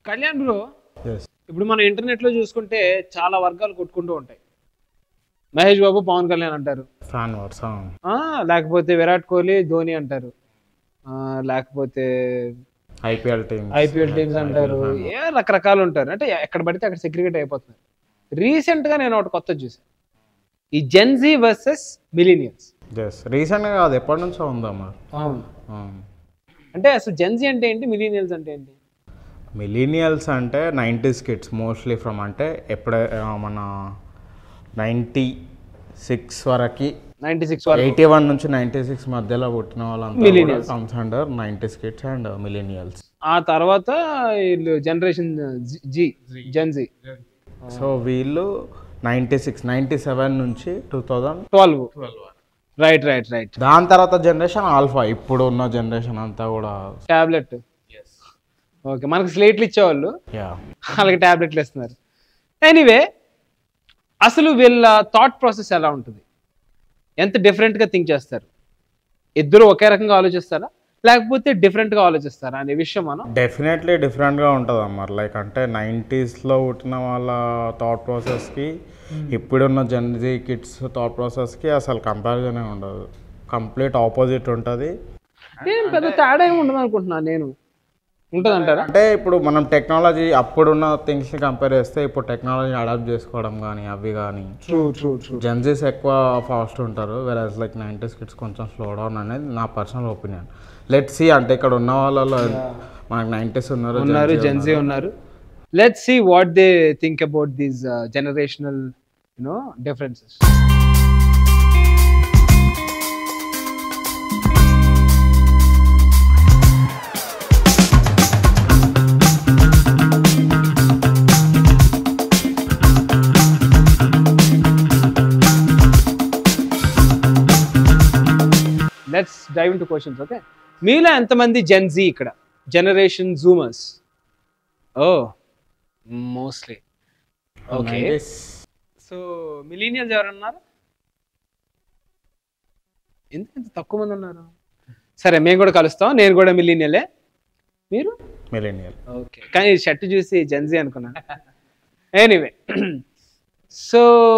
Kalyan bro yes ఇప్పుడు మనం ఇంటర్నెట్లో చూసుకుంటే చాలా వర్గాలు కొట్టుకుంటూ ఉంటాయి మహేష్ బాబు పవన్ కళ్యాణ్ అంటారు ఫ్యాన్ వర్డ్స్ ఆ, లేకపోతే విరాట్ కోహ్లీ ధోని అంటారు ఆ, లేకపోతే ఐపీఎల్ టీమ్ ఐపీఎల్ టీమ్స్ అంటారు ఏ రకరకాలు ఉంటారు అంటే ఎక్కడ పడితే అక్కడ సెగ్రిగేట్ అయిపోతున్నారు రీసెంట్ గా నేను ఒకటి కొత్త చూసాను ఈ జెన్జీ వర్సెస్ మిలీనియల్స్ ఎస్ రీసెంట్గా కాదు ఎప్పటి నుంచో ఉందమ్మా అవును అంటే అసలు జెన్జీ అంటే ఏంటి మిలీనియల్స్ అంటే ఏంటి మిలీనియల్స్ అంటే నైంటీస్ కిడ్స్ మోస్ట్లీ ఫ్రమ్ అంటే ఎప్పుడే ఆ, మన నైంటీ సిక్స్ వరకు నైన్టీ సిక్స్ వరకు ఎయిటీ వన్ నుంచి నైంటీ సిక్స్ మధ్యలో పుట్టిన వాళ్ళంతా Millennials. Comes under nineties kids and millennials ఆ తర్వాత వీళ్ళు జనరేషన్ జీ జెన్జీ సో వీళ్ళు నైంటీ సిక్స్ నైంటీ సెవెన్ నుంచి two thousand twelve right right right దాని తర్వాత జనరేషన్ ఆల్ఫా ఇప్పుడు ఉన్న జనరేషన్ అంతా కూడా టాబ్లెట్ ఓకే మనకు స్లేట్లు ఇచ్చేవాళ్ళు యా వాళ్ళకి టాబ్లెట్లు ఇస్తున్నారు ఎనీవే అసలు వీళ్ళ థాట్ ప్రాసెస్ ఎలా ఉంటుంది ఎంత డిఫరెంట్గా థింక్ చేస్తారు ఇద్దరు ఒకే రకంగా ఆలోచిస్తారా లేకపోతే డిఫరెంట్గా ఆలోచిస్తారా అనే విషయం మనం డెఫినెట్లీ డిఫరెంట్గా ఉంటుంది అమ్మ లైక్ అంటే నైంటీస్లో పుట్టిన వాళ్ళ థాట్ ప్రాసెస్కి ఇప్పుడున్న జనజీ కిడ్స్ థాట్ ప్రాసెస్కి అసలు కంపారిజనే ఉండదు కంప్లీట్ ఆపోజిట్ ఉంటుంది నేను పెద్ద తేడా ఏమి ఉండదు అనుకుంటున్నాను నేను ఉంటుంది అంటారా అంటే ఇప్పుడు మనం టెక్నాలజీ అప్పుడున్న థింగ్స్ని కంపేర్ చేస్తే ఇప్పుడు టెక్నాలజీ అడాప్ట్ చేసుకోవడం కానీ అవి కానీ ట్రూ ట్రూ ట్రూ జెన్జీస్ ఎక్కువ ఫాస్ట్ ఉంటారు వెరాజ్ లైక్ నైంటీస్ కిడ్స్ కొంచెం స్లో డౌన్ అనేది నా పర్సనల్ ఒపీనియన్ లెట్ సి అంటే ఇక్కడ ఉన్న వాళ్ళలో మనకు నైంటీస్ ఉన్నారు ఉన్నారు Gen Z జెన్జీ ఉన్నారు let see what they think about these generational you know differences let's dive into questions okay మీలో ఎంతమంది జెన్జీ ఇక్కడ generation zoomers oh mostly okay 90s so millennials ఎవరున్నారు ఎందుకు ఇంత తక్కువ మంది ఉన్నారు సరే మేము కూడా కలుస్తాం నేను కూడా మిలీనియలే మీరు మిలీనియల్ ఓకే కానీ షర్ట్ చూసి జెన్జీ అనుకున్నాను anyway so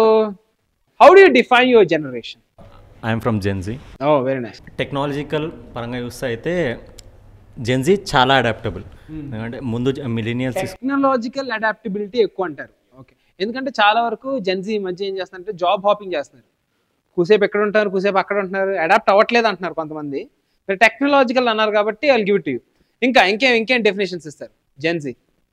how do you define your generation I'm from Gen Z oh very nice technological పరంగా చూస్తే అయితే జెన్జీ చాలా అడాప్టబుల్ ఎందుకంటే ముందు మిలీనియల్స్ టెక్నాలజికల్ అడాప్టబిలిటీ ఎక్కువ అంటారు ఓకే ఎందుకంటే చాలా వరకు జెన్జీ ఈ మధ్య ఏం చేస్తారంటే జాబ్ హాపింగ్ చేస్తున్నారు కూసేపు ఎక్కడ ఉంటారు కూసేపు అక్కడ ఉంటున్నారు అడాప్ట్ అవ్వట్లేదు అంటున్నారు కొంతమంది మీరు టెక్నాలజికల్ అన్నారు కాబట్టి ఐ గివ్ టు యూ ఇంకా ఇంకేం ఇంకేం డెఫినేషన్స్ ఇస్తారు Gen Z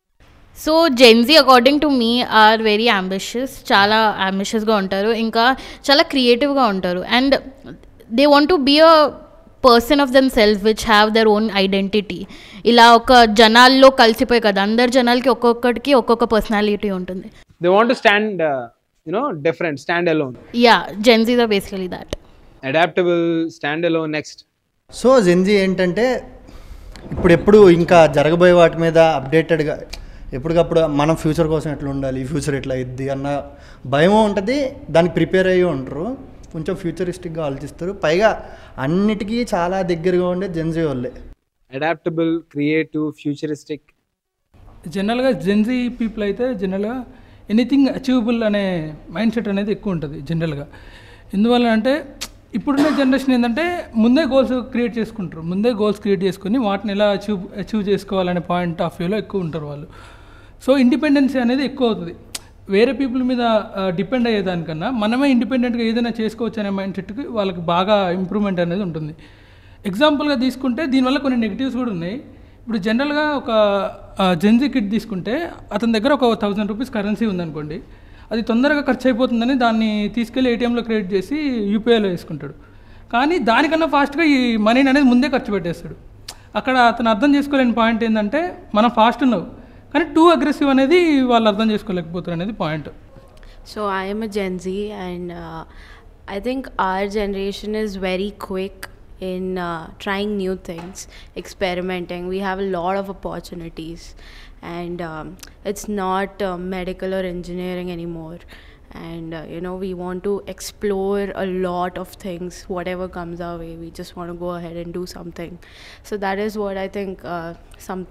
so Gen Z according to me are very ambitious చాలా అంబిషియస్గా ఉంటారు ఇంకా చాలా క్రియేటివ్గా ఉంటారు and they want to be a person of them self which have their own identity ఇలా ఒక జనాల్లో కలిసిపోయి కదా అందరు జనాలకి ఒక్కొక్కటికి ఒక్కొక్క పర్సనాలిటీ ఉంటుంది they want to stand you know different stand alone yeah Gen Zs are basically that adaptable stand alone next so Gen Z ఏంటంటే ఇప్పుడు ఎప్పుడు ఇంకా జరగబోయే వాటి మీద అప్డేటెడ్గా ఎప్పటికప్పుడు మనం ఫ్యూచర్ కోసం ఎట్లా ఉండాలి ఫ్యూచర్ ఎట్లా ఇద్ది అన్న భయం ఉంటుంది దానికి ప్రిపేర్ అయ్యి ఉంటారు కొంచెం ఫ్యూచరిస్టిక్గా ఆలోచిస్తారు పైగా అన్నిటికీ చాలా దగ్గరగా ఉండే జెన్జీ వాళ్ళే అడాప్టబుల్ క్రియేటివ్ ఫ్యూచరిస్టిక్ జనరల్గా జెన్జీ పీపుల్ అయితే జనరల్గా ఎనీథింగ్ అచీవబుల్ అనే మైండ్ సెట్ అనేది ఎక్కువ ఉంటుంది జనరల్గా ఎందువల్ల అంటే ఇప్పుడున్న జనరేషన్ ఏంటంటే ముందే గోల్స్ క్రియేట్ చేసుకుంటారు ముందే గోల్స్ క్రియేట్ చేసుకుని వాటిని ఎలా అచీవ్ అచీవ్ చేసుకోవాలనే పాయింట్ ఆఫ్ వ్యూలో ఎక్కువ ఉంటారు వాళ్ళు సో ఇండిపెండెన్సీ అనేది ఎక్కువ అవుతుంది వేరే పీపుల్ మీద డిపెండ్ అయ్యేదానికన్నా మనమే ఇండిపెండెంట్గా ఏదైనా చేసుకోవచ్చు అనే మైండ్ సెట్కి వాళ్ళకి బాగా ఇంప్రూవ్మెంట్ అనేది ఉంటుంది ఎగ్జాంపుల్గా తీసుకుంటే దీనివల్ల కొన్ని నెగిటివ్స్ కూడా ఉన్నాయి ఇప్పుడు జనరల్గా ఒక జెన్జీ కిట్ తీసుకుంటే అతని దగ్గర ఒక థౌజండ్ రూపీస్ కరెన్సీ ఉందనుకోండి అది తొందరగా ఖర్చు అయిపోతుందని దాన్ని తీసుకెళ్ళి ఏటీఎంలో క్రియేట్ చేసి యూపీఐలో వేసుకుంటాడు కానీ దానికన్నా ఫాస్ట్గా ఈ మనీని అనేది ముందే ఖర్చు పెట్టేస్తాడు అక్కడ అతను అర్థం చేసుకోలేని పాయింట్ ఏంటంటే మనం ఫాస్ట్ ఉన్నావు కానీ టూ అగ్రెసివ్ అనేది వాళ్ళు అర్థం చేసుకోలేకపోతారు అనేది point So I am a Gen Z, and uh, I think our generation is very quick in uh, trying new things, experimenting. We have a lot of opportunities, and um, it's not uh, medical or engineering anymore. And uh, you know, we want to explore a lot of things. Whatever comes our way, we just want to go ahead and do something. So that is what I think. Uh, some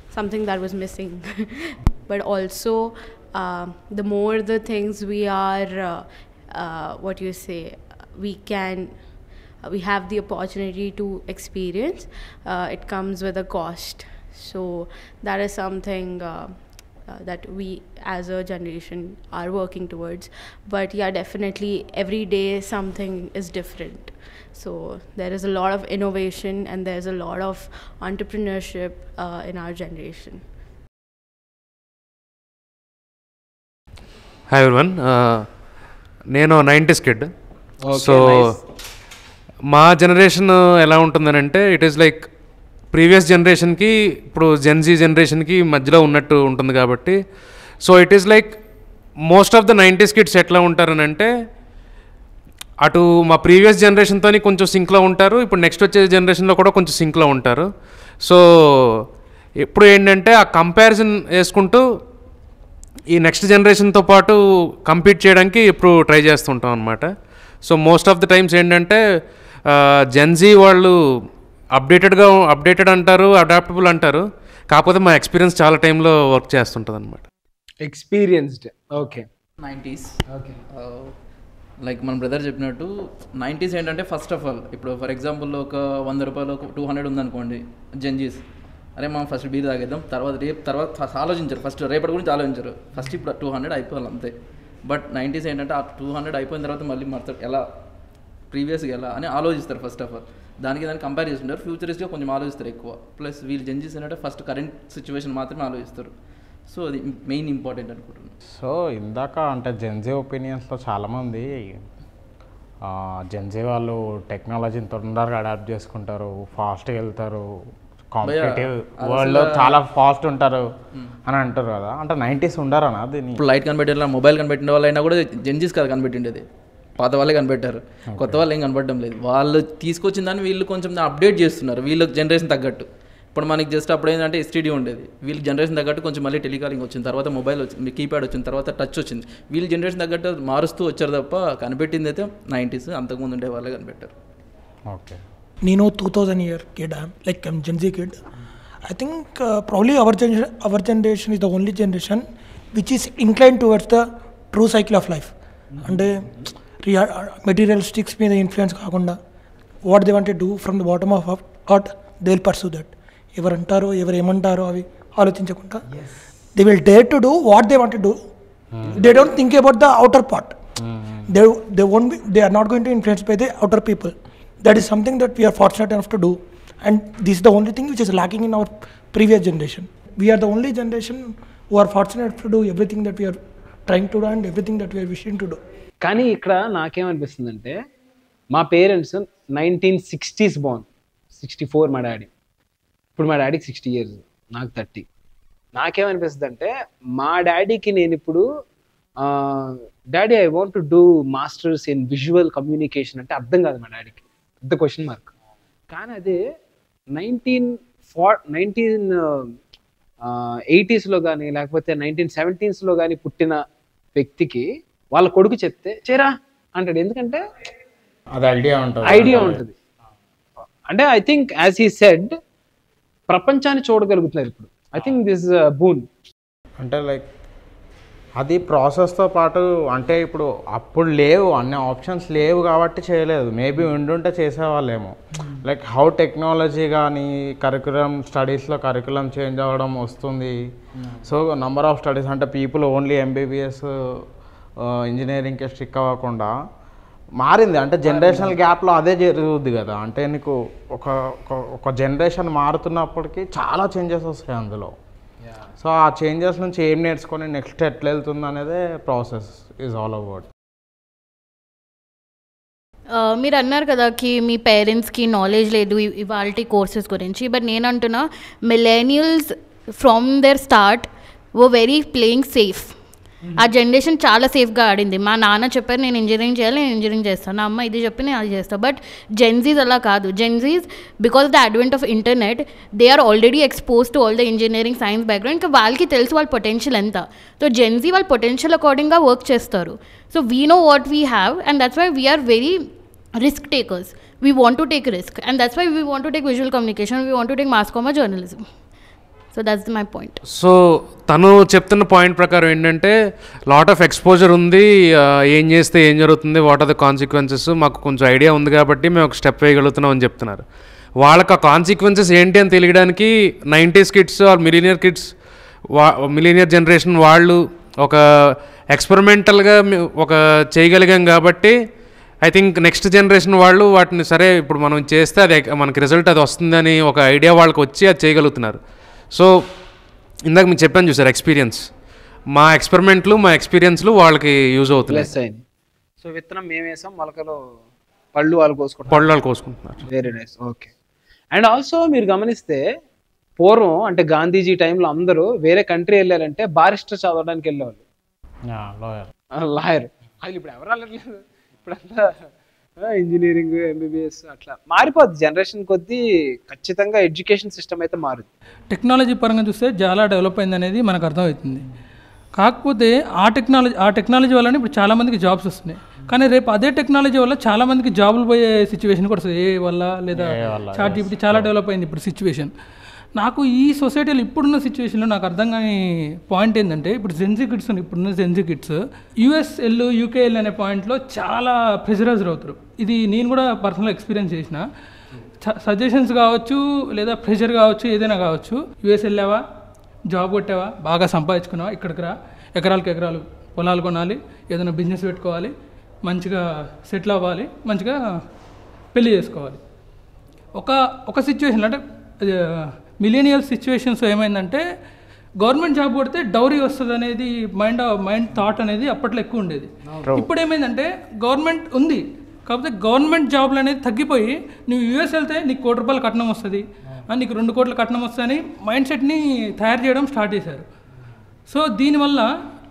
something that was missing. but also, uh, the more the things we are, uh, uh, what you say, we can, we have the opportunity to experience, uh, it comes with a cost. So that is something. Uh, uh, that we as a generation are working towards but yeah definitely every day something is different so there is a lot of innovation and there's a lot of entrepreneurship uh, in our generation hi everyone నేను nineties kid so మా generation ఎలా ఉంటుందని అంటే it is like previous జనరేషన్కి ఇప్పుడు Gen Z జనరేషన్కి మధ్యలో ఉన్నట్టు ఉంటుంది కాబట్టి so it is like most of the nineties kids ఎట్లా ఉంటారని అంటే అటు మా ప్రీవియస్ జనరేషన్తో కొంచెం సింక్లో ఉంటారు ఇప్పుడు నెక్స్ట్ వచ్చే జనరేషన్లో కూడా కొంచెం సింక్లో ఉంటారు సో ఇప్పుడు ఏంటంటే ఆ కంపారిజన్ వేసుకుంటూ ఈ నెక్స్ట్ జనరేషన్తో పాటు కంపీట్ చేయడానికి ఇప్పుడు ట్రై చేస్తుంటాం అనమాట so most of the times ఏంటంటే జెన్జీ వాళ్ళు అప్డేటెడ్గా అప్డేటెడ్ అంటారు అడాప్టబుల్ అంటారు కాకపోతే మా ఎక్స్పీరియన్స్ చాలా టైంలో వర్క్ చేస్తుంటుంది అనమాట experienced okay nineties okay like మన బ్రదర్ చెప్పినట్టు నైంటీస్ ఏంటంటే ఫస్ట్ ఆఫ్ ఆల్ ఇప్పుడు ఫర్ ఎగ్జాంపుల్ ఒక వంద రూపాయలు ఒక టూ హండ్రెడ్ ఉందనుకోండి జెంజీస్ అరే మనం ఫస్ట్ బీర్ తాగేద్దాం తర్వాత రేపు తర్వాత ఫస్ట్ ఆలోచించారు ఫస్ట్ రేపటి గురించి ఆలోచించారు ఫస్ట్ ఇప్పుడు టూ హండ్రెడ్ అయిపోవాలి అంతే బట్ నైంటీస్ ఏంటంటే ఆ టూ హండ్రెడ్ అయిపోయిన తర్వాత మళ్ళీ మరత ఎలా ప్రీవియస్గా ఎలా అని ఆలోచిస్తారు ఫస్ట్ ఆఫ్ ఆల్ దానికి దాన్ని కంపేర్ చేస్తుంటారు ఫ్యూచరిస్ట్గా కొంచెం ఆలోచిస్తారు ఎక్కువ ప్లస్ వీళ్ళు జెంజీస్ ఏంటంటే ఫస్ట్ కరెంట్ సిచ్యువేషన్ మాత్రమే ఆలోచిస్తారు సో అది మెయిన్ ఇంపార్టెంట్ అనుకుంటున్నాను సో ఇందాక అంటే జెన్జీ ఒపీనియన్స్లో చాలామంది జెన్జీ వాళ్ళు టెక్నాలజీని తొందరగా అడాప్ట్ చేసుకుంటారు ఫాస్ట్గా వెళ్తారు కాంపిటేటివ్ అది వరల్డ్లో అసలు- చాలా ఫాస్ట్ ఉంటారు అని అంటారు కదా అంటే నైంటీస్ ఉండరనా దీన్ని ఇప్పుడు లైట్ కనిపెట్టిన మొబైల్ కనిపెట్టిన వాళ్ళైనా కూడా జెన్జీస్ కదా కనిపెట్టిండేది పాత వాళ్ళే కనిపెట్టారు కొత్త వాళ్ళు ఏం కనపడడం లేదు వాళ్ళు తీసుకొచ్చిన దాన్ని వీళ్ళు కొంచెం అప్డేట్ చేస్తున్నారు వీళ్ళ జనరేషన్ తగ్గట్టు ఇప్పుడు మనకి జస్ట్ అప్పుడు ఏంటంటే ఎస్టీడీ ఉండేది వీళ్ళ జనరేషన్ తగ్గట్టు కొంచెం మళ్ళీ టెలికాలింగ్ వచ్చింది తర్వాత మొబైల్ వచ్చింది కీప్యాడ్ వచ్చిన తర్వాత టచ్ వచ్చింది వీళ్ళ జనరేషన్ తగ్గట్టు మారుస్తూ వచ్చారు తప్ప కనిపెట్టింది అయితే నైంటీస్ అంతకుముందు ఉండే వాళ్ళే కనిపెట్టారు okay Nino 2000 year kid. I'm like I'm Gen Z kid. I think uh, probably our generation, our generation is the only generation which is inclined towards the true cycle of life. అంటే రియా మెటీరియలిస్టిక్స్ మీద influence కాకుండా what they want do from the bottom of heart they will pursue that ఎవరు అంటారో ఎవరు ఏమంటారో అవి ఆలోచించకుండా they will dare to do what they want do they don't think about the outer part they they won't be they are not going to influence by the outer people that is something that we are fortunate enough to do and this is the only thing which is lacking in our previous generation we are the only generation who are fortunate enough to do everything that we are trying to do and everything that we are wishing to do కానీ ఇక్కడ నాకేమనిపిస్తుందంటే మా parents nineteen sixties born sixty four మా daddy ఇప్పుడు మా డాడీకి sixty years నాకు thirty నాకేమనిపిస్తుంది అంటే మా డాడీకి నేను ఇప్పుడు daddy I want to do masters in visual communication అంటే అర్థం కాదు మా డాడీకి పెద్ద క్వశ్చన్ మార్క్ కానీ అదే నైన్టీన్ ఫార్ నైన్టీన్ ఎయిటీస్లో కానీ లేకపోతే నైన్టీన్ సెవెంటీన్స్లో కానీ పుట్టిన వ్యక్తికి వాళ్ళ కొడుకు చెప్తే చేరా అంటాడు ఎందుకంటే అది ఐడియా ఉంటుంది ఐడియా ఉంటుంది అంటే I think as he said ప్రపంచాన్ని చూడగలుగుతున్నారు ఇప్పుడు ఐ థింక్ దిస్ బూన్ అంటే లైక్ అది ప్రాసెస్తో పాటు అంటే ఇప్పుడు అప్పుడు లేవు అన్ని ఆప్షన్స్ లేవు కాబట్టి చేయలేదు మేబీ ఉండుంటే చేసేవాళ్ళేమో లైక్ హౌ టెక్నాలజీ కానీ కరికులం స్టడీస్లో కరికులం చేంజ్ అవ్వడం వస్తుంది సో నంబర్ ఆఫ్ స్టడీస్ అంటే పీపుల్ ఓన్లీ ఎంబీబీఎస్ ఇంజనీరింగ్కి స్టిక్ అవ్వకుండా మారింది అంటే జనరేషనల్ గ్యాప్లో అదే జరుగుద్ది కదా అంటే నీకు ఒక ఒక- ఒక జనరేషన్ మారుతున్నప్పటికీ చాలా చేంజెస్ వస్తాయి అందులో సో ఆ చేంజెస్ నుంచి ఏం నేర్చుకొని నెక్స్ట్ ఎట్లా వెళ్తుంది అనేదే ప్రాసెస్ ఈజ్ ఆల్ అబౌట్ ఆ, మీరు అన్నారు కదా కి మీ పేరెంట్స్కి నాలెడ్జ్ లేదు ఇవాళ కోర్సెస్ గురించి బట్ నేను అంటున్నా millennials from there start oh very playing safe ఆ జనరేషన్ చాలా సేఫ్గా ఆడింది మా నాన్న చెప్పారు నేను ఇంజనీరింగ్ చేయాలి నేను ఇంజనీరింగ్ చేస్తాను నా అమ్మ ఇది చెప్పి నేను అది చేస్తాను బట్ జెన్జీస్ అలా కాదు Gen Zs because the advent of internet they are already expose to all the engineering science background ఇంకా వాళ్ళకి తెలుసు వాళ్ళ పొటెన్షియల్ ఎంత సో జెన్జీ వాళ్ళ పొటెన్షియల్ అకార్డింగ్గా వర్క్ చేస్తారు so we know what we have and that's why we're very risk takers. We want to take risk, and that's why we want to take visual communication. We want to take mass comm or journalism. So so that's my point so తను చెప్తున్న point ప్రకారం ఏంటంటే lot of exposure ఉంది ఆ, ఏం చేస్తే ఏం జరుగుతుంది వాట్ ఆర్ ద కాన్సిక్వెన్సెస్ మాకు కొంచెం ఐడియా ఉంది కాబట్టి మేము ఒక స్టెప్ వేయగలుగుతున్నాం అని చెప్తున్నారు వాళ్ళకి ఆ కాన్సిక్వెన్సెస్ ఏంటి అని తెలియడానికి nineties kids or millionaire kids వా మిలీనియర్ జనరేషన్ వాళ్ళు ఒక ఎక్స్పెరిమెంటల్గా ఒక చేయగలిగాం కాబట్టి ఐ థింక్ నెక్స్ట్ జనరేషన్ వాళ్ళు వాటిని సరే ఇప్పుడు మనం చేస్తే అది మనకి రిజల్ట్ అది వస్తుందని ఒక ఐడియా వాళ్ళకి వచ్చి అది చేయగలుగుతున్నారు సో ఇందాక మీకు చెప్పాను చూసారు ఎక్స్పీరియన్స్ మా ఎక్స్పెరిమెంట్లు మా ఎక్స్పీరియన్స్లు వాళ్ళకి యూజ్ అవుతున్నాయి ప్లస్ అయింది సో విత్తనం మేము వేసాం మొలకలు పళ్ళు వాళ్ళు కోసుకుంటాం పళ్ళు వాళ్ళు కోసుకుంటున్నారు very nice okay and also మీరు గమనిస్తే పూర్వం అంటే గాంధీజీ టైంలో అందరూ వేరే కంట్రీ వెళ్ళారంటే బారిస్టర్ చదవడానికి వెళ్ళేవాళ్ళు లాయర్ లాయర్ అసలు ఇప్పుడు ఎవరు వెళ్ళట్లేదు ఇప్పుడంతా ఇంజనీరింగ్ ఎంబీబీఎస్ అట్లా మారిపోద్ది జనరేషన్ కొద్దీ ఖచ్చితంగా ఎడ్యుకేషన్ సిస్టమ్ అయితే మారుద్ది టెక్నాలజీ పరంగా చూస్తే చాలా డెవలప్ అయింది అనేది మనకు అర్థమవుతుంది కాకపోతే ఆ టెక్నాలజీ ఆ టెక్నాలజీ వల్లనే ఇప్పుడు చాలామందికి జాబ్స్ వస్తున్నాయి కానీ రేపు అదే టెక్నాలజీ వల్ల చాలామందికి జాబులు పోయే సిచ్యువేషన్ కూడా వస్తుంది ఏ వల్ల లేదా చాట్ జీపీటీ చాలా డెవలప్ అయింది ఇప్పుడు సిచ్యువేషన్ నాకు ఈ సొసైటీలో ఇప్పుడున్న సిచ్యువేషన్లో నాకు అర్థం కాని పాయింట్ ఏంటంటే ఇప్పుడు జెన్జీ కిడ్స్ ఇప్పుడున్న జెన్జీ కిడ్స్ యూఎస్ఎల్ యూకేఎల్ అనే పాయింట్లో చాలా ప్రెషరైజర్ అవుతారు ఇది నేను కూడా పర్సనల్ ఎక్స్పీరియన్స్ చేసిన సజెషన్స్ కావచ్చు లేదా ప్రెషర్ కావచ్చు ఏదైనా కావచ్చు యూఎస్ వెళ్ళావా జాబ్ కొట్టావా బాగా సంపాదించుకున్నావా ఇక్కడికి రా ఎకరాలకు ఎకరాలు పొలాలు కొనాలి ఏదైనా బిజినెస్ పెట్టుకోవాలి మంచిగా సెటిల్ అవ్వాలి మంచిగా పెళ్లి చేసుకోవాలి ఒక ఒక సిచ్యువేషన్ అంటే మిలీనియల్ సిచ్యువేషన్స్ ఏమైందంటే గవర్నమెంట్ జాబ్ కొడితే డౌరీ వస్తుంది అనేది మైండ్ మైండ్ థాట్ అనేది అప్పట్లో ఎక్కువ ఉండేది ఇప్పుడు ఏమైందంటే గవర్నమెంట్ ఉంది కాకపోతే గవర్నమెంట్ జాబ్లు అనేది తగ్గిపోయి నువ్వు యూఎస్ వెళ్తే నీకు కోటి రూపాయలు కట్నం వస్తుంది ఆ, నీకు రెండు కోట్ల కట్నం వస్తుందని మైండ్ సెట్ని తయారు చేయడం స్టార్ట్ చేశారు సో దీనివల్ల